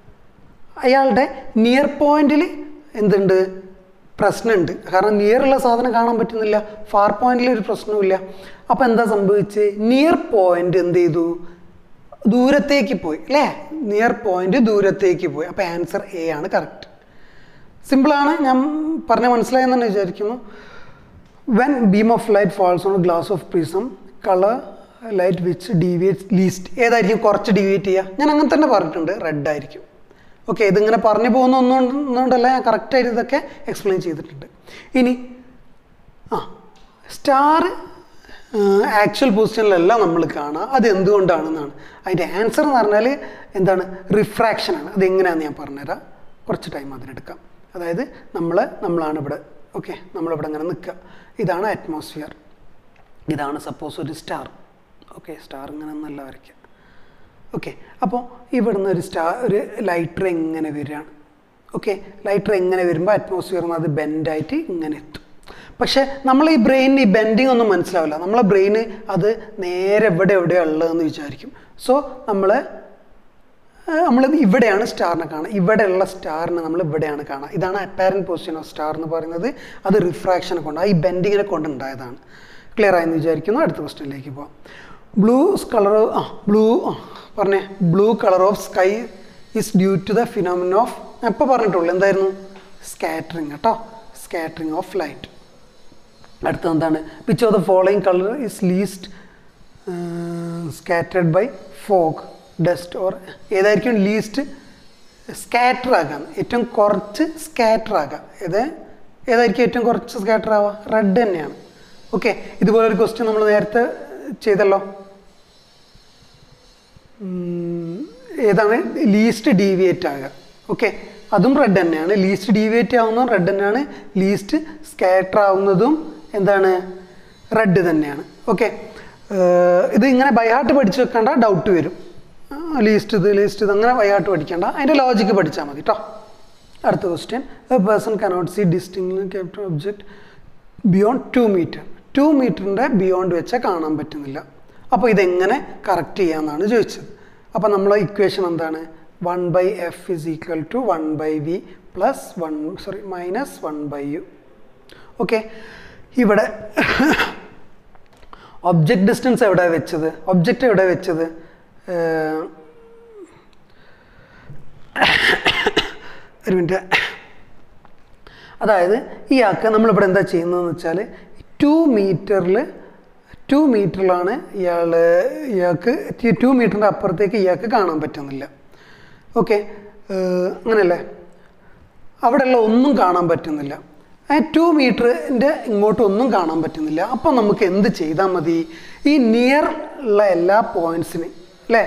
അയാളുടെ നിയർ പോയിന്റിൽ എന്തുണ്ട് പ്രശ്നമുണ്ട് കാരണം നിയറുള്ള സാധനം കാണാൻ പറ്റുന്നില്ല ഫാർ പോയിന്റിൽ ഒരു പ്രശ്നവുമില്ല അപ്പോൾ എന്താ സംഭവിച്ച് നിയർ പോയിന്റ് എന്ത് ചെയ്തു ദൂരത്തേക്ക് പോയി അല്ലേ നിയർ പോയിന്റ് ദൂരത്തേക്ക് പോയി അപ്പോൾ ആൻസർ എ ആണ് കറക്റ്റ് സിമ്പിളാണ് ഞാൻ പറഞ്ഞ മനസ്സിലായെന്ന് തന്നെ വിചാരിക്കുന്നു when beam of light falls on glass of prism colour light which deviate least ഏതായിരിക്കും കുറച്ച് ഡീവിയേറ്റ് ചെയ്യുക ഞാൻ അങ്ങനെ തന്നെ പറഞ്ഞിട്ടുണ്ട് റെഡ് ആയിരിക്കും ഓക്കെ ഇതിങ്ങനെ പറഞ്ഞു പോകുന്ന ഒന്നുകൊണ്ടല്ല ഞാൻ കറക്റ്റായിട്ട് ഇതൊക്കെ എക്സ്പ്ലെയിൻ ചെയ്തിട്ടുണ്ട് ഇനി ആ സ്റ്റാർ ആക്ച്വൽ പൊസിഷനിലല്ല നമ്മൾ കാണുക അത് എന്തുകൊണ്ടാണെന്നാണ് അതിൻ്റെ ആൻസർ എന്ന് പറഞ്ഞാൽ എന്താണ് റിഫ്രാക്ഷനാണ് അതെങ്ങനെയാണെന്ന് ഞാൻ പറഞ്ഞുതരാം കുറച്ച് ടൈം അതിനെടുക്കാം അതായത് നമ്മൾ നമ്മളാണ് ഇവിടെ ഓക്കെ നമ്മളിവിടെ ഇങ്ങനെ നിൽക്കുക ഇതാണ് അറ്റ്മോസ്ഫിയർ ഇതാണ് സപ്പോസ് ഒരു സ്റ്റാർ ഓക്കെ സ്റ്റാർ ഇങ്ങനെ നല്ല വരയ്ക്കുക ഓക്കെ അപ്പോൾ ഇവിടുന്ന് ഒരു സ്റ്റാർ ഒരു ലൈറ്റർ എങ്ങനെ വരികയാണ് ഓക്കെ ലൈറ്റർ എങ്ങനെ വരുമ്പോൾ അറ്റ്മോസ്ഫിയറിൽ നിന്ന് അത് ബെൻഡായിട്ട് ഇങ്ങനെ എത്തും പക്ഷേ നമ്മൾ ഈ ബ്രെയിനിന് ഈ ബെൻഡിങ് ഒന്നും മനസ്സിലാവില്ല നമ്മളെ ബ്രെയിന് അത് നേരെ എവിടെ എവിടെയാണ് ഉള്ളതെന്ന് വിചാരിക്കും സോ നമ്മൾ നമ്മൾ ഇവിടെയാണ് സ്റ്റാറിനെ കാണുക ഇവിടെയുള്ള സ്റ്റാറിനെ നമ്മൾ ഇവിടെയാണ് കാണുക ഇതാണ് അപ്പാരൻറ്റ് പൊസിഷൻ ഓഫ് സ്റ്റാർ എന്ന് പറയുന്നത് അത് റിഫ്രാക്ഷനെ കൊണ്ട് ആ ഈ ബെൻഡിങ്ങിനെ കൊണ്ടുണ്ടായതാണ് ക്ലിയർ ആയെന്ന് വിചാരിക്കുന്നു അടുത്ത ക്വസ്റ്റ്യനിലേക്ക് പോവാം ബ്ലൂ കളർ ആ ബ്ലൂ പറഞ്ഞേ blue colour of sky is due to the phenomena of എപ്പോൾ പറഞ്ഞിട്ടുള്ളൂ എന്തായിരുന്നു സ്കാറ്ററിങ് കേട്ടോ സ്കാറ്ററിങ് ഓഫ് ലൈറ്റ് അടുത്ത എന്താണ് which of the following colour is least scattered by fog dust or ഏതായിരിക്കും ലീസ്റ്റ് സ്കാറ്റർ ആകാം ഏറ്റവും കുറച്ച് സ്കാറ്റർ ആകാം ഏത് ഏതായിരിക്കും ഏറ്റവും കുറച്ച് സ്കാറ്റർ ആവുക റെഡ് തന്നെയാണ് ഓക്കെ ഇതുപോലെ ഒരു ക്വസ്റ്റ്യൻ നമ്മൾ നേരത്തെ ചെയ്തല്ലോ ഉം, ഏതാണ് ലീസ്റ്റ് ഡീവിയേറ്റ് ആകുക ഓക്കെ അതും റെഡ് തന്നെയാണ് ലീസ്റ്റ് ഡീവിയേറ്റ് ആവുന്നതും റെഡ് തന്നെയാണ് ലീസ്റ്റ് സ്കാറ്റർ ആവുന്നതും എന്താണ് റെഡ് തന്നെയാണ് ഓക്കെ ഇത് ഇങ്ങനെ ബൈഹാർട്ട് പഠിച്ചു വെക്കേണ്ട ഡൗട്ട് വരും ലീസ്റ്റ് ഇത് ലീസ്റ്റ് ഇത് അങ്ങനെ ബൈഹാർട്ട് പഠിക്കേണ്ട അതിൻ്റെ ലോജിക്ക് പഠിച്ചാൽ മതി കേട്ടോ അടുത്ത question a person cannot see distinct capital object beyond two metre two മീറ്ററിൻ്റെ ബിയോണ്ട് വെച്ചാൽ കാണാൻ പറ്റുന്നില്ല അപ്പോൾ ഇതെങ്ങനെ കറക്റ്റ് ചെയ്യാമെന്നാണ് ചോദിച്ചത് അപ്പോൾ നമ്മളെ ഇക്വേഷൻ എന്താണ് one by F is equal to one by V plus one sorry minus one by U okay ഇവിടെ ഒബ്ജക്റ്റ് ഡിസ്റ്റൻസ് എവിടെ വെച്ചത് ഒബ്ജക്റ്റ് എവിടെ വെച്ചത് ഏഹ്, ഒരു മിനിറ്റ് അതായത് ഇയാൾക്ക് നമ്മളിവിടെ എന്താ ചെയ്യുന്നതെന്ന് വെച്ചാൽ ടു മീറ്ററിൽ ടു മീറ്ററിലാണ് ഇയാൾ ഇയാൾക്ക് ടു മീറ്ററിൻ്റെ അപ്പുറത്തേക്ക് ഇയാൾക്ക് കാണാൻ പറ്റുന്നില്ല ഓക്കെ അങ്ങനെയല്ലേ അവിടെയുള്ള ഒന്നും കാണാൻ പറ്റുന്നില്ല ആ ടു മീറ്ററിൻ്റെ ഇങ്ങോട്ട് ഒന്നും കാണാൻ പറ്റുന്നില്ല അപ്പം നമുക്ക് എന്ത് ചെയ്താൽ മതി ഈ നിയർ ഉള്ള എല്ലാ പോയിൻറ്റ്സിന് അല്ലേ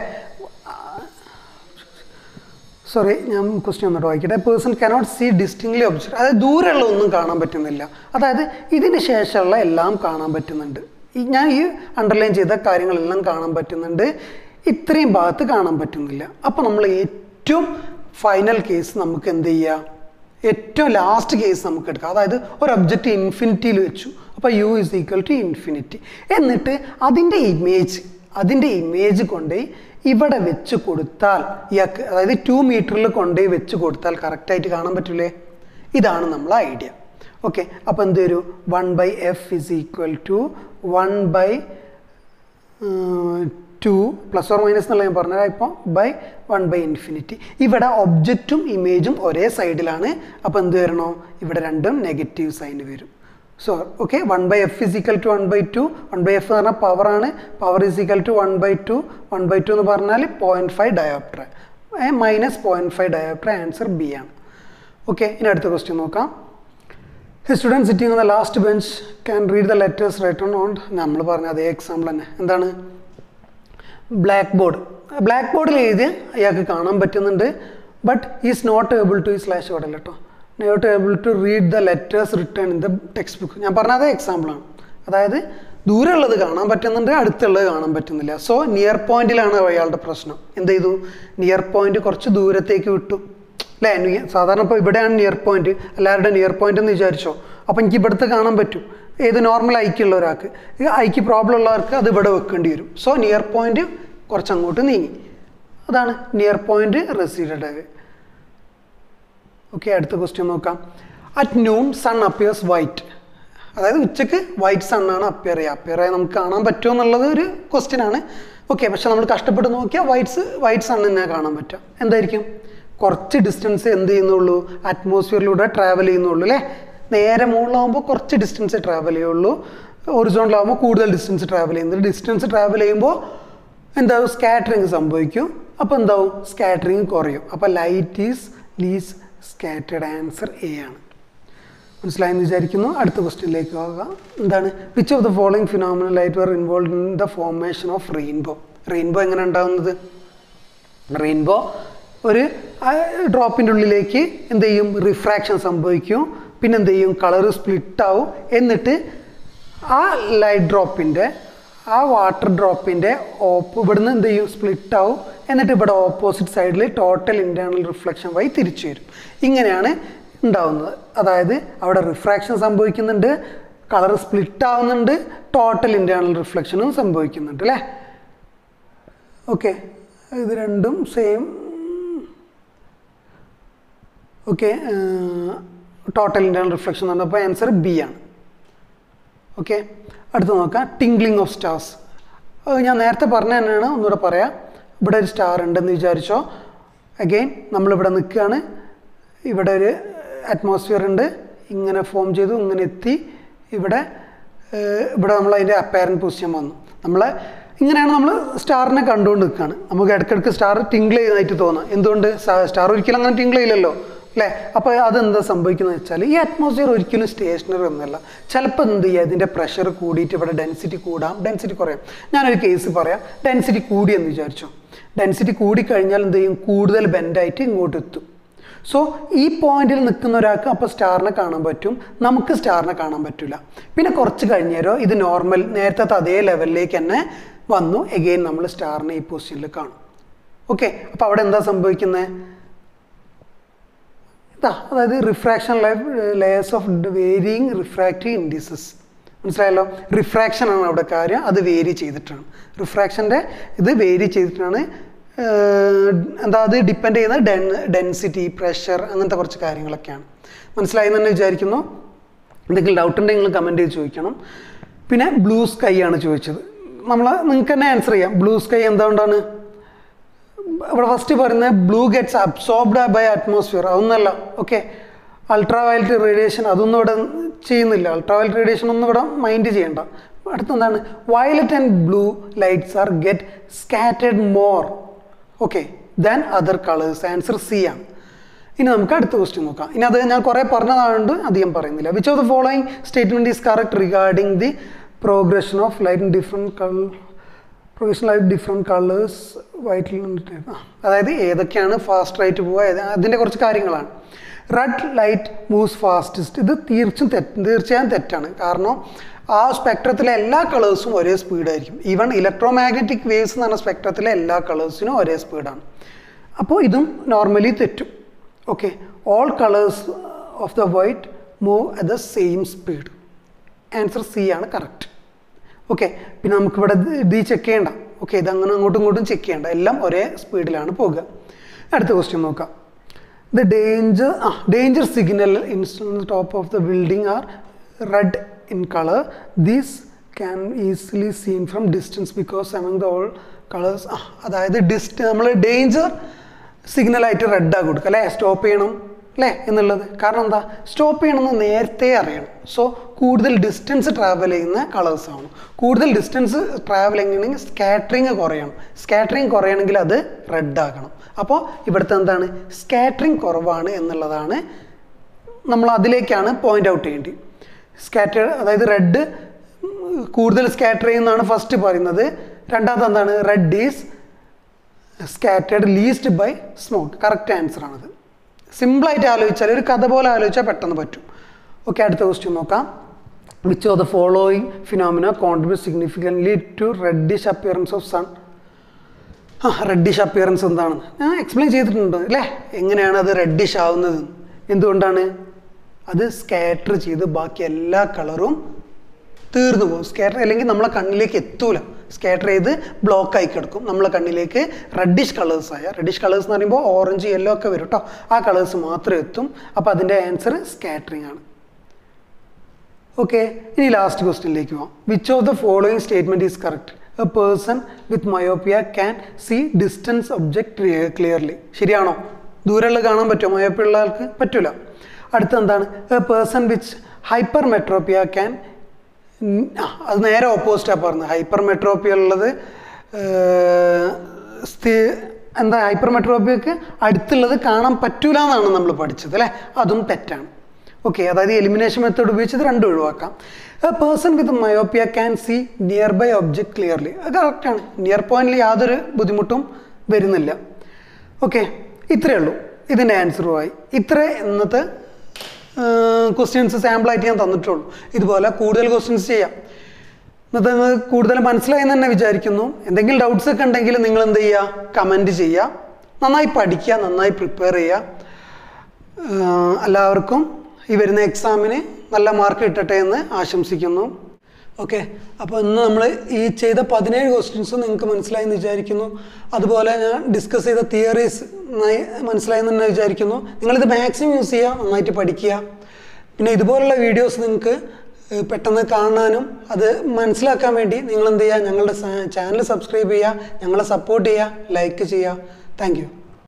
സോറി ഞാൻ ക്വസ്റ്റ്യൻ ഒന്നിട്ട് വായിക്കട്ടെ person cannot see distinctly object അതായത് ദൂരെയുള്ള ഒന്നും കാണാൻ പറ്റുന്നില്ല അതായത് ഇതിന് ശേഷമുള്ള എല്ലാം കാണാൻ പറ്റുന്നുണ്ട് ഈ ഞാൻ ഈ അണ്ടർലൈൻ ചെയ്ത കാര്യങ്ങളെല്ലാം കാണാൻ പറ്റുന്നുണ്ട് ഇത്രയും ഭാഗത്ത് കാണാൻ പറ്റുന്നില്ല അപ്പോൾ നമ്മൾ ഏറ്റവും ഫൈനൽ കേസ് നമുക്ക് എന്ത് ചെയ്യുക ഏറ്റവും ലാസ്റ്റ് കേസ് നമുക്ക് എടുക്കാം അതായത് ഒരു ഒബ്ജക്റ്റ് ഇൻഫിനിറ്റിയിൽ വെച്ചു അപ്പോൾ U is equal to infinity എന്നിട്ട് അതിൻ്റെ ഇമേജ് അതിൻ്റെ ഇമേജ് കൊണ്ട് ഇവിടെ വെച്ച് കൊടുത്താൽ ഇയാൾക്ക് അതായത് ടു മീറ്ററിൽ കൊണ്ടുപോയി വെച്ച് കൊടുത്താൽ കറക്റ്റായിട്ട് കാണാൻ പറ്റില്ലേ ഇതാണ് നമ്മളെ ഐഡിയ ഓക്കെ അപ്പോൾ എന്ത് വരും one by F is equal to one by two plus or minus എന്നുള്ള ഞാൻ പറഞ്ഞത് ഇപ്പോൾ ബൈ വൺ ബൈ ഇൻഫിനിറ്റി ഇവിടെ ഒബ്ജക്റ്റും ഇമേജും ഒരേ സൈഡിലാണ് അപ്പോൾ എന്ത് വരണോ ഇവിടെ രണ്ടും നെഗറ്റീവ് സൈൻ വരും so okay one by F is equal to one by two one by F എന്ന് പറഞ്ഞാൽ പവറാണ് power is equal to one by two one by two എന്ന് പറഞ്ഞാൽ point five dioptre minus point five dioptre answer B ആണ് okay ഇനി അടുത്ത question നോക്കാം student sitting on the last bench can read the letters written on നമ്മൾ പറഞ്ഞ അതേ example തന്നെ എന്താണ് ബ്ലാക്ക് ബോർഡ് ബ്ലാക്ക് ബോർഡിൽ എഴുതി അയാൾക്ക് കാണാൻ പറ്റുന്നുണ്ട് but is not able to ഈ സ്ലാഷ് ബോർഡല്ല കേട്ടോ not able to read the letters written in the textbook ഞാൻ പറഞ്ഞ അതേ എക്സാമ്പിളാണ് അതായത് ദൂരമുള്ളത് കാണാൻ പറ്റുന്നുണ്ട് അടുത്തുള്ളത് കാണാൻ പറ്റുന്നില്ല സോ നിയർ പോയിന്റിലാണ് അയാളുടെ പ്രശ്നം എന്ത് ചെയ്തു നിയർ പോയിന്റ് കുറച്ച് ദൂരത്തേക്ക് വിട്ടു അല്ലേ നി- സാധാരണ ഇപ്പോൾ ഇവിടെയാണ് നിയർ പോയിന്റ് എല്ലാവരുടെ നിയർ പോയിന്റ് എന്ന് വിചാരിച്ചോ അപ്പോൾ എനിക്ക് ഇവിടുത്തെ കാണാൻ പറ്റും ഏത് നോർമൽ ഐക്കുള്ള ഒരാൾക്ക് ഈ ഐക്ക് പ്രോബ്ലം ഉള്ളവർക്ക് അത് ഇവിടെ വെക്കേണ്ടി വരും സോ നിയർ പോയിന്റ് കുറച്ച് അങ്ങോട്ട് നീങ്ങി അതാണ് നിയർ പോയിന്റ് റെസീഡഡ് ഓക്കെ അടുത്ത ക്വസ്റ്റ്യൻ നോക്കാം at noon sun appears white അതായത് ഉച്ചക്ക് വൈറ്റ് സണ്ണാണ് അപ്പിയർ ചെയ്യുക അപ്പിയർ ആയി നമുക്ക് കാണാൻ പറ്റുമോ എന്നുള്ളത് ഒരു ക്വസ്റ്റ്യൻ ആണ് ഓക്കെ പക്ഷെ നമ്മൾ കഷ്ടപ്പെട്ട് നോക്കിയാൽ വൈറ്റ്സ് വൈറ്റ് സൺ തന്നെ കാണാൻ പറ്റുക എന്തായിരിക്കും കുറച്ച് ഡിസ്റ്റൻസ് എന്ത് ചെയ്യുന്നുള്ളൂ അറ്റ്മോസ്ഫിയറിലൂടെ ട്രാവൽ ചെയ്യുന്നുള്ളൂ അല്ലേ നേരെ മുകളിലാകുമ്പോൾ കുറച്ച് ഡിസ്റ്റൻസ് ട്രാവൽ ചെയ്യുള്ളൂ ഒറിജിനലാകുമ്പോൾ കൂടുതൽ ഡിസ്റ്റൻസ് ട്രാവൽ ചെയ്യുന്നത് ഡിസ്റ്റൻസ് ട്രാവൽ ചെയ്യുമ്പോൾ എന്താവും സ്കാറ്ററിങ് സംഭവിക്കും അപ്പോൾ എന്താവും സ്കാറ്ററിങ് കുറയും അപ്പോൾ light is less scattered answer A ആണ് മനസ്സിലായെന്ന് വിചാരിക്കുന്നു അടുത്ത ക്വസ്റ്റ്യനിലേക്ക് പോകാം എന്താണ് which of the following phenomenal light were involve in the formation of rainbow rainbow എങ്ങനെ ഉണ്ടാകുന്നത് റെയിൻബോ ഒരു ഡ്രോപ്പിൻ്റെ ഉള്ളിലേക്ക് എന്ത് ചെയ്യും റിഫ്രാക്ഷൻ സംഭവിക്കും പിന്നെ എന്ത് ചെയ്യും കളർ സ്പ്ലിറ്റ് ആവും എന്നിട്ട് ആ ലൈറ്റ് ഡ്രോപ്പിൻ്റെ ആ വാട്ടർ ഡ്രോപ്പിൻ്റെ ഓപ്പ് ഇവിടുന്ന് എന്ത് ചെയ്യും സ്പ്ലിറ്റ് ആവും എന്നിട്ട് ഇവിടെ ഓപ്പോസിറ്റ് സൈഡിൽ ടോട്ടൽ ഇൻറ്റേർണൽ റിഫ്ലക്ഷൻ വഴി തിരിച്ചു വരും ഇങ്ങനെയാണ് ഉണ്ടാവുന്നത് അതായത് അവിടെ റിഫ്രാക്ഷൻ സംഭവിക്കുന്നുണ്ട് കളർ സ്പ്ലിറ്റ് ആവുന്നുണ്ട് ടോട്ടൽ ഇൻറ്റേർണൽ റിഫ്ലക്ഷനും സംഭവിക്കുന്നുണ്ട് അല്ലേ ഓക്കെ ഇത് രണ്ടും same okay total internal reflection എന്ന് പറഞ്ഞപ്പോൾ ആൻസർ ബി ആണ് ഓക്കെ അടുത്ത് നോക്കാം ടിങ്ക്ലിംഗ് ഓഫ് സ്റ്റാർസ് അത് ഞാൻ നേരത്തെ പറഞ്ഞ തന്നെയാണ് ഒന്നുകൂടെ പറയാം ഇവിടെ ഒരു സ്റ്റാർ ഉണ്ടെന്ന് വിചാരിച്ചോ അഗെയിൻ നമ്മളിവിടെ നിൽക്കുകയാണ് ഇവിടെ ഒരു അറ്റ്മോസ്ഫിയർ ഉണ്ട് ഇങ്ങനെ ഫോം ചെയ്തു ഇങ്ങനെ എത്തി ഇവിടെ ഏഹ്, ഇവിടെ നമ്മൾ അതിൻ്റെ അപ്പാരൻ പൊസിഷൻ വന്നു നമ്മൾ ഇങ്ങനെയാണ് നമ്മൾ സ്റ്റാറിനെ കണ്ടുകൊണ്ട് നിൽക്കുകയാണ് നമുക്ക് ഇടയ്ക്കിടയ്ക്ക് സ്റ്റാർ ടിങ്കിൾ ചെയ്തതായിട്ട് തോന്നാം എന്തുകൊണ്ട് സ്റ്റാർ ഒരിക്കലും അങ്ങനെ ടിങ്കിൾ ചെയ്യില്ലല്ലോ അല്ലേ അപ്പോൾ അതെന്താ സംഭവിക്കുന്നത് വെച്ചാൽ ഈ അറ്റ്മോസ്ഫിയർ ഒരിക്കലും സ്റ്റേഷനറി ഒന്നുമല്ല ചിലപ്പോൾ എന്ത് ചെയ്യുക ഇതിൻ്റെ പ്രഷർ കൂടിയിട്ട് ഇവിടെ ഡെൻസിറ്റി കൂടാം ഡെൻസിറ്റി കുറയാം ഞാനൊരു കേസ് പറയാം ഡെൻസിറ്റി കൂടിയെന്ന് വിചാരിച്ചു ഡെൻസിറ്റി കൂടിക്കഴിഞ്ഞാൽ എന്ത് ചെയ്യും കൂടുതൽ ബെൻഡായിട്ട് ഇങ്ങോട്ട് എത്തും സോ ഈ പോയിന്റിൽ നിൽക്കുന്ന ഒരാൾക്ക് അപ്പോൾ സ്റ്റാറിനെ കാണാൻ പറ്റും നമുക്ക് സ്റ്റാറിനെ കാണാൻ പറ്റില്ല പിന്നെ കുറച്ച് കഴിഞ്ഞേരോ ഇത് നോർമൽ നേരത്തെ അതേ ലെവലിലേക്ക് തന്നെ വന്നു എഗെയിൻ നമ്മൾ സ്റ്റാറിനെ ഈ പൊസിഷനിൽ കാണും ഓക്കെ അപ്പോൾ അവിടെ എന്താ സംഭവിക്കുന്നത് ഇതാ അതായത് refraction layers of varying refractive indices മനസ്സിലായല്ലോ റിഫ്രാക്ഷൻ ആണ് അവിടെ കാര്യം അത് വേരി ചെയ്തിട്ടാണ് റിഫ്രാക്ഷൻ്റെ ഇത് വേരി ചെയ്തിട്ടാണ് ഏർ, എന്താ അത് ഡിപ്പെൻഡ് ചെയ്യുന്നത് ഡെൻ ഡെൻസിറ്റി പ്രഷർ അങ്ങനത്തെ കുറച്ച് കാര്യങ്ങളൊക്കെയാണ് മനസ്സിലായി എന്ന് തന്നെ വിചാരിക്കുന്നു എന്തെങ്കിലും ഡൗട്ട് ഉണ്ടെങ്കിൽ നിങ്ങൾ കമൻറ്റ് ചെയ്ത് ചോദിക്കണം പിന്നെ ബ്ലൂ സ്കൈ ആണ് ചോദിച്ചത് നമ്മൾ നിങ്ങൾക്ക് തന്നെ ആൻസർ ചെയ്യാം ബ്ലൂ സ്കൈ എന്തുകൊണ്ടാണ് ഇവിടെ ഫസ്റ്റ് പറയുന്നത് blue gets absorbed by atmosphere അതൊന്നല്ല ഓക്കെ അൾട്രാ വയലറ്റ് റേഡിയേഷൻ അതൊന്നും ഇവിടെ ചെയ്യുന്നില്ല അൾട്രാ വയലറ്റ് റേഡിയേഷൻ ഒന്നും ഇവിടെ മൈൻഡ് ചെയ്യണ്ട അടുത്തെന്താണ് violet and blue lights are get scattered more okay than other colours answer C ആണ് ഇനി നമുക്ക് അടുത്ത ക്വസ്റ്റ്യൻ നോക്കാം ഇനി അത് ഞാൻ കുറേ പറഞ്ഞതായതുകൊണ്ട് അധികം പറയുന്നില്ല which of the following statement is correct regarding the progression of light in different colour professional ആയിട്ട് ഡിഫറെൻറ്റ് കളേഴ്സ് വൈറ്റിൽ അതായത് ഏതൊക്കെയാണ് ഫാസ്റ്റ് ആയിട്ട് പോവുക ഏത് അതിൻ്റെ കുറച്ച് കാര്യങ്ങളാണ് റെഡ് ലൈറ്റ് മൂവ്സ് ഫാസ്റ്റസ്റ്റ് ഇത് തീർച്ചും തെറ്റ് തീർച്ചയായും തെറ്റാണ് കാരണം ആ സ്പെക്ട്രത്തിലെ എല്ലാ കളേഴ്സും ഒരേ സ്പീഡായിരിക്കും ഈവൻ ഇലക്ട്രോ മാഗ്നറ്റിക് വേവ്സ് എന്ന് പറഞ്ഞ സ്പെക്ട്രത്തിലെ എല്ലാ കളേഴ്സിനും ഒരേ സ്പീഡാണ് അപ്പോൾ ഇതും നോർമലി തെറ്റും okay all colours of the white move at the same speed answer C ആണ് കറക്റ്റ് ഓക്കെ പിന്നെ നമുക്കിവിടെ ഇത് ചെക്ക് ചെയ്യണ്ട ഓക്കെ ഇതങ്ങനെ അങ്ങോട്ടും ഇങ്ങോട്ടും ചെക്ക് ചെയ്യണ്ട എല്ലാം ഒരേ സ്പീഡിലാണ് പോകുക അടുത്ത ക്വസ്റ്റ്യൻ നോക്കാം ദ ഡേഞ്ചർ ആ danger signal installed top of the building are red in colour these can easily seen from distance because among the all colours ആ അതായത് ഡിസ്റ്റ് നമ്മൾ ഡേഞ്ചർ സിഗ്നലായിട്ട് റെഡാ കൊടുക്കുക അല്ലേ സ്റ്റോപ്പ് ചെയ്യണം അല്ലേ എന്നുള്ളത് കാരണം എന്താ സ്റ്റോപ്പ് ചെയ്യണമെന്ന് നേരത്തെ അറിയണം സോ കൂടുതൽ ഡിസ്റ്റൻസ് ട്രാവൽ ചെയ്യുന്ന കളേഴ്സ് ആണ് കൂടുതൽ ഡിസ്റ്റൻസ് ട്രാവൽ ചെയ്യണമെങ്കിൽ സ്കാറ്ററിങ് കുറയണം സ്കാറ്ററിങ് കുറയണമെങ്കിൽ അത് റെഡ് ആകണം അപ്പോൾ ഇവിടുത്തെ എന്താണ് സ്കാറ്ററിങ് കുറവാണ് എന്നുള്ളതാണ് നമ്മൾ അതിലേക്കാണ് പോയിന്റ് ഔട്ട് ചെയ്യേണ്ടത് സ്കാറ്റർ അതായത് റെഡ് കൂടുതൽ സ്കാറ്റർ ചെയ്യുന്നതാണ് ഫസ്റ്റ് പറയുന്നത് രണ്ടാമത് എന്താണ് red is scattered least by smoke correct answer ആണത് സിമ്പിളായിട്ട് ആലോചിച്ചാൽ ഒരു കഥ പോലെ ആലോചിച്ചാൽ പെട്ടെന്ന് പറ്റും ഓക്കെ അടുത്ത ക്വസ്റ്റ്യൻ നോക്കാം which of the following phenomena contribute significantly to reddish appearance of sun ആ റെഡിഷ് അപ്പിയറൻസ് എന്താണെന്ന് ഞാൻ എക്സ്പ്ലെയിൻ ചെയ്തിട്ടുണ്ട് അല്ലേ എങ്ങനെയാണ് അത് റെഡിഷ് ആവുന്നത് എന്തുകൊണ്ടാണ് അത് സ്കാറ്റർ ചെയ്ത് ബാക്കി എല്ലാ കളറും തീർന്നു പോകും സ്കാറ്റർ അല്ലെങ്കിൽ നമ്മളെ കണ്ണിലേക്ക് എത്തൂല സ്കാറ്റർ ചെയ്ത് ബ്ലോക്ക് ആയി കിടക്കും നമ്മളെ കണ്ണിലേക്ക് റെഡിഷ് കളേഴ്സ് ആയ റെഡിഷ് കളേഴ്സ് എന്ന് പറയുമ്പോൾ ഓറഞ്ച് യെല്ലോ ഒക്കെ വരും കേട്ടോ ആ കളേഴ്സ് മാത്രം എത്തും അപ്പോൾ അതിൻ്റെ ആൻസർ സ്കാറ്ററിങ് ആണ് ഓക്കെ ഇനി ലാസ്റ്റ് ക്വസ്റ്റ്യനിലേക്ക് പോവാം which of the following statement is correct a person with myopia can see distance object clearly ശരിയാണോ ദൂരമുള്ള കാണാൻ പറ്റുമോ മയോപ്പിയ ഉള്ള ആൾക്ക് പറ്റൂല അടുത്ത എന്താണ് a person which hypermetropia can അത് നേരെ ഓപ്പോസിറ്റാണ് പറഞ്ഞത് ഹൈപ്പർ മെട്രോപ്പിയ ഉള്ളത് ഏർ, സ്ഥി എന്താ ഹൈപ്പർ മെട്രോപ്പിയക്ക് അടുത്തുള്ളത് കാണാൻ പറ്റൂല എന്നാണ് നമ്മൾ പഠിച്ചത് അല്ലേ അതും തെറ്റാണ് ഓക്കെ അതായത് എലിമിനേഷൻ മെത്തേഡ് ഉപയോഗിച്ചത് രണ്ടും ഒഴിവാക്കാം a person with myopia can see near by object clearly അത് കറക്റ്റാണ് നിയർ പോയിന്റിൽ യാതൊരു ബുദ്ധിമുട്ടും വരുന്നില്ല ഓക്കെ ഇത്രയേ ഉള്ളൂ ഇതിൻ്റെ ആൻസറുമായി ഇത്ര ഇന്നത്തെ ക്വസ്റ്റ്യൻസ് സാമ്പിളായിട്ട് ഞാൻ തന്നിട്ടുള്ളൂ ഇതുപോലെ കൂടുതൽ ക്വസ്റ്റ്യൻസ് ചെയ്യാം ഇന്നത്തെ നിങ്ങൾക്ക് കൂടുതൽ മനസ്സിലായെന്ന് തന്നെ വിചാരിക്കുന്നു എന്തെങ്കിലും ഡൗട്ട്സ് ഒക്കെ ഉണ്ടെങ്കിൽ നിങ്ങൾ എന്ത് ചെയ്യുക കമൻറ്റ് ചെയ്യുക നന്നായി പഠിക്കുക നന്നായി പ്രിപ്പയർ ചെയ്യുക ആഹ് എല്ലാവർക്കും ഈ വരുന്ന എക്സാമിന് നല്ല മാർക്ക് കിട്ടട്ടെ എന്ന് ആശംസിക്കുന്നു ഓക്കെ അപ്പോൾ ഇന്ന് നമ്മൾ ഈ ചെയ്ത പതിനേഴ് ക്വസ്റ്റ്യൻസും നിങ്ങൾക്ക് മനസ്സിലായി എന്ന് വിചാരിക്കുന്നു അതുപോലെ ഞാൻ ഡിസ്കസ് ചെയ്ത തിയറീസ് നന്നായി മനസ്സിലായെന്ന് തന്നെ വിചാരിക്കുന്നു നിങ്ങളിത് മാക്സിമം യൂസ് ചെയ്യുക നന്നായിട്ട് പഠിക്കുക പിന്നെ ഇതുപോലുള്ള വീഡിയോസ് നിങ്ങൾക്ക് ഏഹ്, പെട്ടെന്ന് കാണാനും അത് മനസ്സിലാക്കാൻ വേണ്ടി നിങ്ങൾ എന്ത് ചെയ്യുക ഞങ്ങളുടെ ചാനൽ സബ്സ്ക്രൈബ് ചെയ്യുക ഞങ്ങളെ സപ്പോർട്ട് ചെയ്യുക ലൈക്ക് ചെയ്യുക താങ്ക് യു